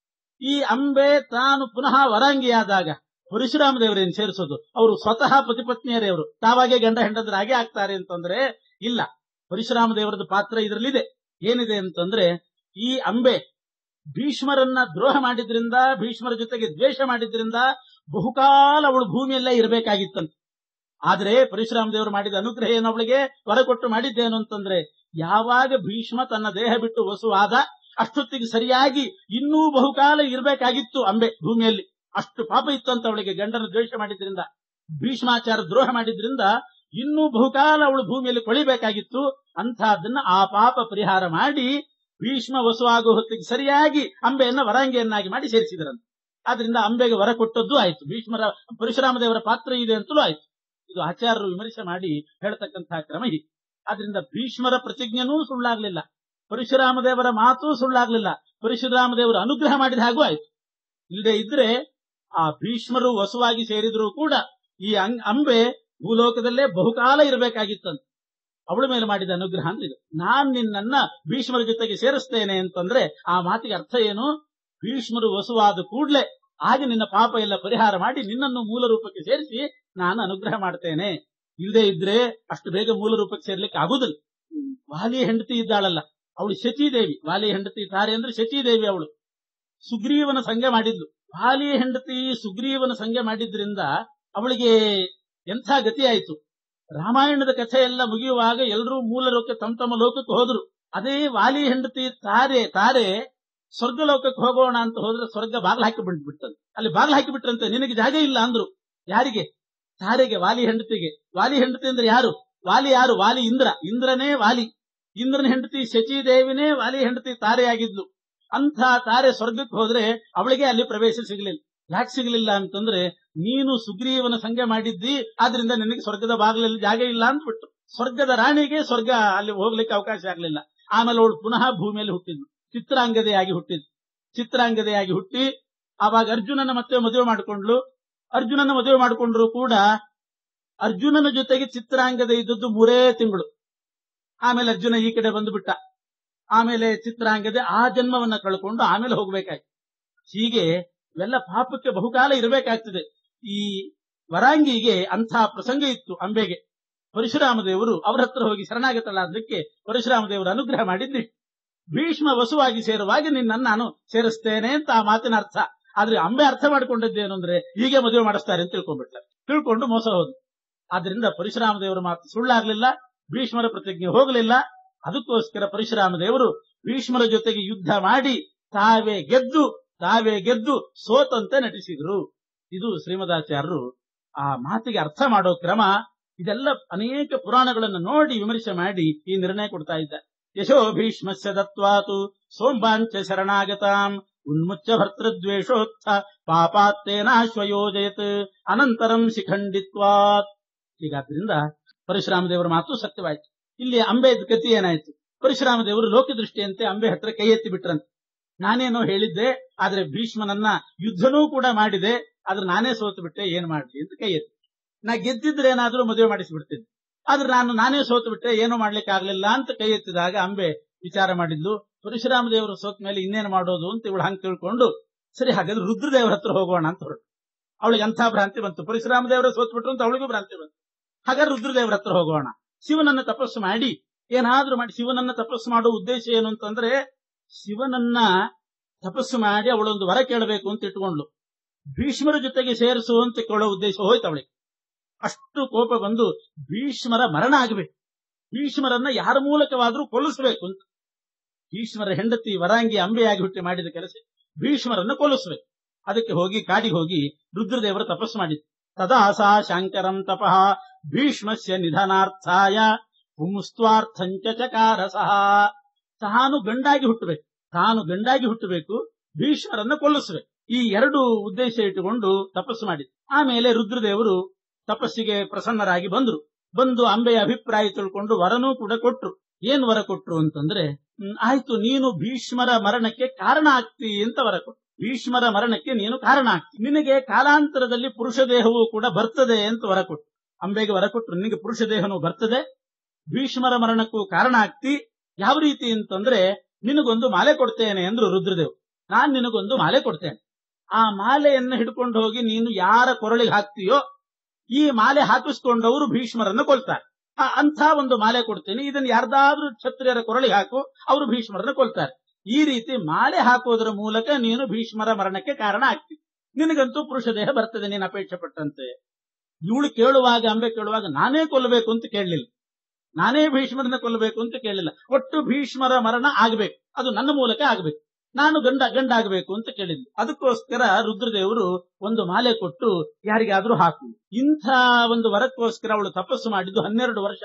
ಈ ಅಂಬೆ ತಾನು ಪುನಃ ವರಾಂಗಿಯಾದಾಗ ಪರಶುರಾಮ ದೇವರೇನು ಸೇರಿಸೋದು ಅವರು ಸ್ವತಃ ಪತಿಪತ್ನಿಯರೇ ಅವರು ತಾವಾಗೆ ಗಂಡ ಹೆಂಡದರಾಗೆ ಆಗ್ತಾರೆ ಅಂತಂದ್ರೆ ಇಲ್ಲ ಪರಶುರಾಮ ದೇವರದ ಪಾತ್ರ ಇದರಲ್ಲಿದೆ ಏನಿದೆ ಅಂತಂದ್ರೆ ಈ ಅಂಬೆ ಭೀಷ್ಮರನ್ನ ದ್ರೋಹ ಮಾಡಿದ್ರಿಂದ ಭೀಷ್ಮರ ಜೊತೆಗೆ ದ್ವೇಷ ಮಾಡಿದ್ರಿಂದ ಬಹುಕಾಲ ಅವಳು ಭೂಮಿಯಲ್ಲೇ ಇರಬೇಕಾಗಿತ್ತಂತೆ ಆದ್ರೆ ಪರಶುರಾಮ ದೇವರು ಮಾಡಿದ ಅನುಗ್ರಹ ಏನು ಅವಳಿಗೆ ವರ ಕೊಟ್ಟು ಮಾಡಿದ್ದೇನು ಅಂತಂದ್ರೆ ಯಾವಾಗ ಭೀಷ್ಮ ತನ್ನ ದೇಹ ಬಿಟ್ಟು ವಸುವಾದ ಅಷ್ಟೊತ್ತಿಗೆ ಸರಿಯಾಗಿ ಇನ್ನೂ ಬಹುಕಾಲ ಇರಬೇಕಾಗಿತ್ತು ಅಂಬೆ ಭೂಮಿಯಲ್ಲಿ ಅಷ್ಟು ಪಾಪ ಇತ್ತು ಅಂತ ಅವಳಿಗೆ ಗಂಡನ ದ್ವೇಷ ಮಾಡಿದ್ರಿಂದ ಭೀಷ್ಮಾಚಾರ ದ್ರೋಹ ಮಾಡಿದ್ರಿಂದ ಇನ್ನೂ ಬಹುಕಾಲ ಅವಳು ಭೂಮಿಯಲ್ಲಿ ಕೊಳಿಬೇಕಾಗಿತ್ತು ಅಂತಹದನ್ನ ಆ ಪಾಪ ಪರಿಹಾರ ಮಾಡಿ ಭೀಷ್ಮ ವಸುವಾಗುವ ಹೊತ್ತಿಗೆ ಸರಿಯಾಗಿ ಅಂಬೆಯನ್ನ ವರಾಂಗಿಯನ್ನಾಗಿ ಮಾಡಿ ಸೇರಿಸಿದ್ರಂತೆ ಆದ್ರಿಂದ ಅಂಬೆಗೆ ವರ ಕೊಟ್ಟದ್ದು ಆಯ್ತು ಭೀಷ್ಮರ ಪರಶುರಾಮ ದೇವರ ಪಾತ್ರ ಇದೆ ಅಂತಲೂ ಆಯ್ತು ಇದು ಆಚಾರ್ಯರು ವಿಮರ್ಶೆ ಮಾಡಿ ಹೇಳ್ತಕ್ಕಂತಹ ಕ್ರಮ ಹೀಗೆ ಆದ್ರಿಂದ ಭೀಷ್ಮರ ಪ್ರತಿಜ್ಞೆನೂ ಸುಳ್ಳಾಗ್ಲಿಲ್ಲ ಪರಶುರಾಮ ದೇವರ ಮಾತು ಸುಳ್ಳಾಗ್ಲಿಲ್ಲ ಪರಶುರಾಮ ದೇವರು ಅನುಗ್ರಹ ಮಾಡಿದ ಹಾಗೂ ಆಯ್ತು ಇಲ್ಲದೆ ಇದ್ರೆ ಆ ಭೀಷ್ಮರು ವಸುವಾಗಿ ಸೇರಿದ್ರು ಕೂಡ ಈ ಅಂಗ್- ಅಂಬೆ ಭೂಲೋಕದಲ್ಲೇ ಬಹುಕಾಲ ಇರಬೇಕಾಗಿತ್ತಂತೆ ಅವಳ ಮೇಲೆ ಮಾಡಿದ ಅನುಗ್ರಹ ಅಂದ್ರೆ ಇದು ನಾನ್ ನಿನ್ನನ್ನ ಭೀಷ್ಮರ ಜೊತೆಗೆ ಸೇರಿಸ್ತೇನೆ ಅಂತಂದ್ರೆ ಆ ಮಾತಿಗೆ ಅರ್ಥ ಏನು ಭೀಷ್ಮರು ವಸುವಾದ ಕೂಡ್ಲೆ ಆಗ ನಿನ್ನ ಪಾಪ ಎಲ್ಲ ಪರಿಹಾರ ಮಾಡಿ ನಿನ್ನನ್ನು ಮೂಲ ರೂಪಕ್ಕೆ ಸೇರಿಸಿ ನಾನು ಅನುಗ್ರಹ ಮಾಡ್ತೇನೆ ಇಲ್ಲದೆ ಇದ್ರೆ ಅಷ್ಟು ಬೇಗ ಮೂಲ ರೂಪಕ್ಕೆ ಸೇರ್ಲಿಕ್ಕೆ ಆಗುದಿಲ್ಲ ವಾಲಿ ಹೆಂಡತಿ ಇದ್ದಾಳಲ್ಲ ಅವಳು ಶಚಿದೇವಿ ವಾಲಿ ಹೆಂಡತಿ ತಾರೆ ಅಂದ್ರೆ ಶಚಿದೇವಿ ಅವಳು ಸುಗ್ರೀವನ ಸಂಘ ಮಾಡಿದ್ಲು ವಾಲಿ ಹೆಂಡತಿ ಸುಗ್ರೀವನ ಸಂಘ ಮಾಡಿದ್ರಿಂದ ಅವಳಿಗೆ ಎಂಥ ಗತಿ ಆಯ್ತು ರಾಮಾಯಣದ ಕಥೆ ಎಲ್ಲ ಮುಗಿಯುವಾಗ ಎಲ್ಲರೂ ಮೂಲ ಲೋಕ ತಮ್ಮ ತಮ್ಮ ಲೋಕಕ್ಕೆ ಹೋದ್ರು ಅದೇ ವಾಲಿ ಹೆಂಡತಿ ತಾರೆ ತಾರೆ ಸ್ವರ್ಗ ಲೋಕಕ್ಕೆ ಹೋಗೋಣ ಅಂತ ಹೋದ್ರೆ ಸ್ವರ್ಗ ಬಾಗ್ಲ ಹಾಕಿ ಬಿಟ್ಬಿಟ್ಟಂತೆ ಅಲ್ಲಿ ಬಾಗ್ಲ ಹಾಕಿ ಬಿಟ್ರಂತೆ ನಿನಗೆ ಜಾಗ ಇಲ್ಲ ಅಂದ್ರು ಯಾರಿಗೆ ತಾರೆಗೆ ವಾಲಿ ಹೆಂಡತಿಗೆ ವಾಲಿ ಹೆಂಡತಿ ಅಂದ್ರೆ ಯಾರು ವಾಲಿ ಯಾರು ವಾಲಿ ಇಂದ್ರ ಇಂದ್ರನೇ ವಾಲಿ ಇಂದ್ರನ ಹೆಂಡತಿ ಶಚಿದೇವಿನೇ ವಾಲಿ ಹೆಂಡತಿ ತಾರೆಯಾಗಿದ್ಲು ಅಂಥ ತಾರೆ ಸ್ವರ್ಗಕ್ಕೆ ಹೋದ್ರೆ ಅವಳಿಗೆ ಅಲ್ಲಿ ಪ್ರವೇಶ ಸಿಗಲಿಲ್ಲ ಯಾಕೆ ಸಿಗಲಿಲ್ಲ ಅಂತಂದ್ರೆ ನೀನು ಸುಗ್ರೀವನ ಸಂಘ ಮಾಡಿದ್ದಿ ಆದ್ರಿಂದ ನಿನಗೆ ಸ್ವರ್ಗದ ಬಾಗಿಲಲ್ಲಿ ಜಾಗ ಇಲ್ಲ ಅಂದ್ಬಿಟ್ಟು ಸ್ವರ್ಗದ ರಾಣಿಗೆ ಸ್ವರ್ಗ ಅಲ್ಲಿ ಹೋಗ್ಲಿಕ್ಕೆ ಅವಕಾಶ ಆಗ್ಲಿಲ್ಲ ಆಮೇಲೆ ಅವಳು ಪುನಃ ಭೂಮಿಯಲ್ಲಿ ಹುಟ್ಟಿದ್ಲು ಚಿತ್ರಾಂಗದೆಯಾಗಿ ಹುಟ್ಟಿದ್ಲು ಚಿತ್ರಾಂಗದೆಯಾಗಿ ಹುಟ್ಟಿ ಆವಾಗ ಅರ್ಜುನನ ಮತ್ತೆ ಮದುವೆ ಮಾಡಿಕೊಂಡ್ಲು ಅರ್ಜುನನ ಮದುವೆ ಮಾಡಿಕೊಂಡ್ರು ಕೂಡ ಅರ್ಜುನನ ಜೊತೆಗೆ ಚಿತ್ರಾಂಗದ ಇದ್ದದ್ದು ಮೂರೇ ತಿಂಗಳು ಆಮೇಲೆ ಅರ್ಜುನ ಈ ಕಡೆ ಬಂದುಬಿಟ್ಟ ಆಮೇಲೆ ಚಿತ್ರಾಂಗದೆ ಆ ಜನ್ಮವನ್ನ ಕಳ್ಕೊಂಡು ಆಮೇಲೆ ಹೋಗ್ಬೇಕಾಯ್ತು ಹೀಗೆ ಇವೆಲ್ಲ ಪಾಪಕ್ಕೆ ಬಹುಕಾಲ ಇರಬೇಕಾಗ್ತದೆ ಈ ವರಾಂಗಿಗೆ ಅಂಥ ಪ್ರಸಂಗ ಇತ್ತು ಅಂಬೆಗೆ ಪರಶುರಾಮ ದೇವರು ಅವರ ಹತ್ರ ಹೋಗಿ ಶರಣಾಗತಳಾದಕ್ಕೆ ಪರಶುರಾಮ ದೇವರು ಅನುಗ್ರಹ ಮಾಡಿದ್ದಿ ಭೀಷ್ಮ ವಸುವಾಗಿ ಸೇರುವಾಗ ನಿನ್ನನ್ನು ನಾನು ಸೇರಿಸ್ತೇನೆ ಅಂತ ಆ ಮಾತಿನ ಅರ್ಥ ಆದ್ರೆ ಅಂಬೆ ಅರ್ಥ ಮಾಡಿಕೊಂಡದ್ದೇನು ಅಂದ್ರೆ ಹೀಗೆ ಮದುವೆ ಮಾಡಿಸ್ತಾರೆ ಅಂತ ತಿಳ್ಕೊಂಡ್ಬಿಟ್ಟ ತಿಳ್ಕೊಂಡು ಮೋಸ ಹೋದ್ ಆದ್ರಿಂದ ಪರಶುರಾಮ ದೇವರ ಮಾತು ಸುಳ್ಳಾಗ್ಲಿಲ್ಲ ಭೀಷ್ಮರ ಪ್ರತಿಜ್ಞೆ ಹೋಗಲಿಲ್ಲ ಅದಕ್ಕೋಸ್ಕರ ಪರಶುರಾಮ ದೇವರು ಭೀಷ್ಮರ ಜೊತೆಗೆ ಯುದ್ಧ ಮಾಡಿ ತಾವೇ ಗೆದ್ದು ತಾವೇ ಗೆದ್ದು ಸೋತಂತೆ ನಟಿಸಿದ್ರು ಇದು ಶ್ರೀಮದಾಚಾರ್ಯರು ಆ ಮಾತಿಗೆ ಅರ್ಥ ಮಾಡೋ ಕ್ರಮ ಇದೆಲ್ಲ ಅನೇಕ ಪುರಾಣಗಳನ್ನು ನೋಡಿ ವಿಮರ್ಶೆ ಮಾಡಿ ಈ ನಿರ್ಣಯ ಕೊಡ್ತಾ ಇದ್ದ ಯಶೋ ಭೀಷ್ಮಸ್ಯ ದತ್ವಾತು ಸೋಂಬಾಂಚ ಶರಣಾಗತಾಂ ಉನ್ಮುಚ್ಚ ಭರ್ತೃದ್ವೇಷೋತ್ಥ ಪಾಪಾತ್ತೇನಾಶ್ವಯೋಜಯತ್ ಅನಂತರಂ ಶಿಖಂಡಿತ್ವಾತ್ ಹೀಗಾದ್ರಿಂದ ಪರಶುರಾಮ ದೇವರ ಮಾತು ಸತ್ಯವಾಯ್ತು ಇಲ್ಲಿ ಅಂಬೆದ ಗತಿ ಏನಾಯ್ತು ಪರಶುರಾಮ ದೇವರು ಲೋಕದೃಷ್ಟಿಯಂತೆ ಅಂಬೆ ಹತ್ರ ಕೈ ಎತ್ತಿ ಬಿಟ್ರಂತೆ ನಾನೇನೋ ಹೇಳಿದ್ದೆ ಆದ್ರೆ ಭೀಷ್ಮನನ್ನ ಯುದ್ಧನೂ ಕೂಡ ಮಾಡಿದೆ ಆದ್ರೆ ನಾನೇ ಸೋತು ಬಿಟ್ಟೆ ಏನ್ ಮಾಡ್ಲಿ ಅಂತ ಕೈ ಎತ್ತಿ ನಾ ಗೆದ್ದಿದ್ರೆ ಏನಾದ್ರೂ ಮದುವೆ ಮಾಡಿಸಿಬಿಡ್ತಿದ್ದೆ ಆದ್ರೆ ನಾನು ನಾನೇ ಸೋತು ಬಿಟ್ಟೆ ಏನೂ ಮಾಡ್ಲಿಕ್ಕೆ ಆಗ್ಲಿಲ್ಲ ಅಂತ ಕೈ ಎತ್ತಿದಾಗ ಅಂಬೆ ವಿಚಾರ ಮಾಡಿದ್ಲು ಪರಶುರಾಮ ದೇವರು ಸೋತ ಮೇಲೆ ಇನ್ನೇನು ಮಾಡೋದು ಅಂತ ಇವಳು ಹಂಗೆ ತಿಳ್ಕೊಂಡು ಸರಿ ಹಾಗಾದ್ರೆ ರುದ್ರದೇವರ ಹತ್ರ ಹೋಗೋಣ ಅಂತ ಹೊರಟು ಅವಳಿಗೆ ಅಂಥ ಭ್ರಾಂತಿ ಬಂತು ಪರಶುರಾಮ ದೇವರ ಸೋತ್ ಬಿಟ್ರು ಅಂತ ಅವಳಿಗೂ ಭ್ರಾಂತಿ ಬಂತು ಹಾಗಾದ್ರೆ ರುದ್ರದೇವರ ಹತ್ರ ಹೋಗೋಣ ಶಿವನನ್ನ ತಪಸ್ಸು ಮಾಡಿ ಏನಾದ್ರೂ ಮಾಡಿ ಶಿವನನ್ನ ತಪಸ್ಸು ಮಾಡುವ ಉದ್ದೇಶ ಏನು ಅಂತಂದ್ರೆ ಶಿವನನ್ನ ತಪಸ್ಸು ಮಾಡಿ ಅವಳೊಂದು ವರ ಕೇಳಬೇಕು ಅಂತ ಇಟ್ಕೊಂಡ್ಲು ಭೀಷ್ಮರ ಜೊತೆಗೆ ಸೇರಿಸು ಅಂತ ಕೇಳೋ ಉದ್ದೇಶ ಹೋಯ್ತು ಅವಳಿಗೆ ಅಷ್ಟು ಕೋಪ ಬಂದು ಭೀಷ್ಮರ ಮರಣ ಆಗಬೇಕು ಭೀಷ್ಮರನ್ನ ಯಾರ ಮೂಲಕವಾದ್ರೂ ಕೊಲ್ಲಿಸಬೇಕು ಅಂತ ಭೀಷ್ಮರ ಹೆಂಡತಿ ವರಾಂಗಿ ಅಂಬೆಯಾಗಿ ಹುಟ್ಟಿ ಮಾಡಿದ ಕೆಲಸ ಭೀಷ್ಮರನ್ನ ಕೊಲ್ಲಿಸಬೇಕು ಅದಕ್ಕೆ ಹೋಗಿ ಕಾಡಿಗೆ ಹೋಗಿ ರುದ್ರದೇವರ ತಪಸ್ಸು ಮಾಡಿದ್ರು ತದಾ ಸಾ ಶಾಂಕರಂ ತಪಃ ಭೀಷ್ಮಸ್ಯ ನಿಧನಾರ್ಥಾಯ ಪುಂಸ್ತ್ವಾರ್ಥಂಚ ಚಕಾರ ಸಹ ತಾನು ಗಂಡಾಗಿ ಹುಟ್ಟಬೇಕು ತಾನು ಗಂಡಾಗಿ ಹುಟ್ಟಬೇಕು ಭೀಷ್ಮರನ್ನ ಕೊಲ್ಲಿಸಬೇಕು ಈ ಎರಡು ಉದ್ದೇಶ ಇಟ್ಟುಕೊಂಡು ತಪಸ್ಸು ಮಾಡಿದ್ರು ಆಮೇಲೆ ರುದ್ರದೇವರು ತಪಸ್ಸಿಗೆ ಪ್ರಸನ್ನರಾಗಿ ಬಂದ್ರು ಬಂದು ಅಂಬೆಯ ಅಭಿಪ್ರಾಯ ತಿಳ್ಕೊಂಡು ವರನೂ ಕೂಡ ಕೊಟ್ರು ಏನ್ ವರ ಕೊಟ್ರು ಅಂತಂದ್ರೆ ಹ್ಮ್, ಆಯ್ತು ನೀನು ಭೀಷ್ಮರ ಮರಣಕ್ಕೆ ಕಾರಣ ಆಗ್ತಿ ಅಂತ ವರ ಕೊಟ್ರು ಭೀಷ್ಮರ ಮರಣಕ್ಕೆ ನೀನು ಕಾರಣ ಆಗ್ತಿ ನಿನಗೆ ಕಾಲಾಂತರದಲ್ಲಿ ಪುರುಷ ದೇಹವೂ ಕೂಡ ಬರ್ತದೆ ಅಂತ ವರ ಕೊಟ್ರು ಅಂಬೆಗೆ ವರ ಕೊಟ್ರು ನಿನಗೆ ಪುರುಷ ದೇಹನೂ ಬರ್ತದೆ ಭೀಷ್ಮರ ಮರಣಕ್ಕೂ ಕಾರಣ ಆಗ್ತಿ ಯಾವ ರೀತಿ ಅಂತಂದ್ರೆ ನಿನಗೊಂದು ಮಾಲೆ ಕೊಡ್ತೇನೆ ಅಂದ್ರು ರುದ್ರದೇವ್ ನಾನ್ ನಿನಗೊಂದು ಮಾಲೆ ಕೊಡ್ತೇನೆ ಆ ಮಾಲೆಯನ್ನು ಹಿಡ್ಕೊಂಡು ಹೋಗಿ ನೀನು ಯಾರ ಕೊರಳಿಗೆ ಹಾಕ್ತೀಯೋ ಈ ಮಾಲೆ ಹಾಕಿಸ್ಕೊಂಡವರು ಭೀಷ್ಮರನ್ನು ಕೊಲ್ತಾರೆ ಆ, ಅಂಥ ಒಂದು ಮಾಲೆ ಕೊಡ್ತೇನೆ ಇದನ್ನು ಯಾರ್ದಾದ್ರೂ ಕ್ಷತ್ರಿಯರ ಕೊರಳಿಗೆ ಹಾಕು ಅವರು ಭೀಷ್ಮರನ್ನು ಕೊಲ್ತಾರೆ ಈ ರೀತಿ ಮಾಲೆ ಹಾಕೋದ್ರ ಮೂಲಕ ನೀನು ಭೀಷ್ಮರ ಮರಣಕ್ಕೆ ಕಾರಣ ಆಗ್ತಿ ನಿನಗಂತೂ ಪುರುಷ ದೇಹ ಬರ್ತದೆ ನೀನು ಅಪೇಕ್ಷೆ ಪಟ್ಟಂತೆ ಇವಳು ಕೇಳುವಾಗ ಅಂಬೆ ಕೇಳುವಾಗ ನಾನೇ ಕೊಲ್ಲಬೇಕು ಅಂತ ಕೇಳಲಿಲ್ಲ ನಾನೇ ಭೀಷ್ಮರನ್ನ ಕೊಲ್ಲಬೇಕು ಅಂತ ಕೇಳಲಿಲ್ಲ ಒಟ್ಟು ಭೀಷ್ಮರ ಮರಣ ಆಗ್ಬೇಕು ಅದು ನನ್ನ ಮೂಲಕ ಆಗ್ಬೇಕು ನಾನು ಗಂಡ ಗಂಡ ಆಗಬೇಕು ಅಂತ ಕೇಳಿದ್ಲು ಅದಕ್ಕೋಸ್ಕರ ರುದ್ರದೇವರು ಒಂದು ಮಾಲೆ ಕೊಟ್ಟು ಯಾರಿಗಾದ್ರೂ ಹಾಕು ಇಂಥ ಒಂದು ವರಕ್ಕೋಸ್ಕರ ಅವಳು ತಪಸ್ಸು ಮಾಡಿದ್ದು ಹನ್ನೆರಡು ವರ್ಷ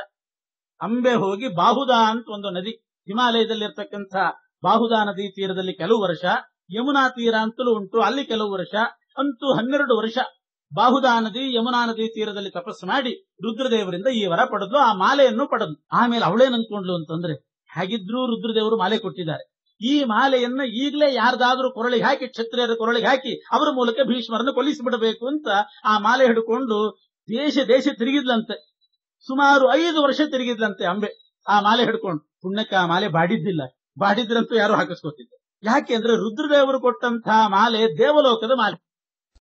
ಅಂಬೆ ಹೋಗಿ ಬಾಹುದಾ ಅಂತ ಒಂದು ನದಿ ಹಿಮಾಲಯದಲ್ಲಿರ್ತಕ್ಕಂಥ ಬಾಹುದಾ ನದಿ ತೀರದಲ್ಲಿ ಕೆಲವು ವರ್ಷ ಯಮುನಾ ತೀರ ಅಂತಲೂ ಉಂಟು ಅಲ್ಲಿ ಕೆಲವು ವರ್ಷ ಅಂತೂ ಹನ್ನೆರಡು ವರ್ಷ ಬಾಹುದಾ ನದಿ ಯಮುನಾ ನದಿ ತೀರದಲ್ಲಿ ತಪಸ್ಸು ಮಾಡಿ ರುದ್ರದೇವರಿಂದ ಈ ವರ ಪಡೆದ್ಲು ಆ ಮಾಲೆಯನ್ನು ಪಡೆದ್ಲು ಆಮೇಲೆ ಅವಳೇನ್ ಅನ್ಕೊಂಡ್ಲು ಅಂತಂದ್ರೆ ಹೇಗಿದ್ರೂ ರುದ್ರದೇವರು ಮಾಲೆ ಕೊಟ್ಟಿದ್ದಾರೆ ಈ ಮಾಲೆಯನ್ನ ಈಗಲೇ ಯಾರ್ದಾದ್ರೂ ಕೊರಳಿಗೆ ಹಾಕಿ ಕ್ಷತ್ರಿಯರ ಕೊರಳಿಗೆ ಹಾಕಿ ಅವರ ಮೂಲಕ ಭೀಷ್ಮರನ್ನು ಕೊಲ್ಲಿಸಿಬಿಡಬೇಕು ಅಂತ ಆ ಮಾಲೆ ಹಿಡ್ಕೊಂಡು ದೇಶ ದೇಶ ತಿರುಗಿದ್ಲಂತೆ ಸುಮಾರು ಐದು ವರ್ಷ ತಿರುಗಿದ್ಲಂತೆ ಅಂಬೆ ಆ ಮಾಲೆ ಹಿಡ್ಕೊಂಡು ಪುಣ್ಯಕ್ಕೆ ಆ ಮಾಲೆ ಬಾಡಿದ್ದಿಲ್ಲ ಬಾಡಿದ್ರಂತೂ ಯಾರು ಹಾಕಿಸ್ಕೊತಿದ್ರು ಯಾಕೆ ಅಂದ್ರೆ ರುದ್ರದೇವರು ಕೊಟ್ಟಂತಹ ಮಾಲೆ ದೇವಲೋಕದ ಮಾಲೆ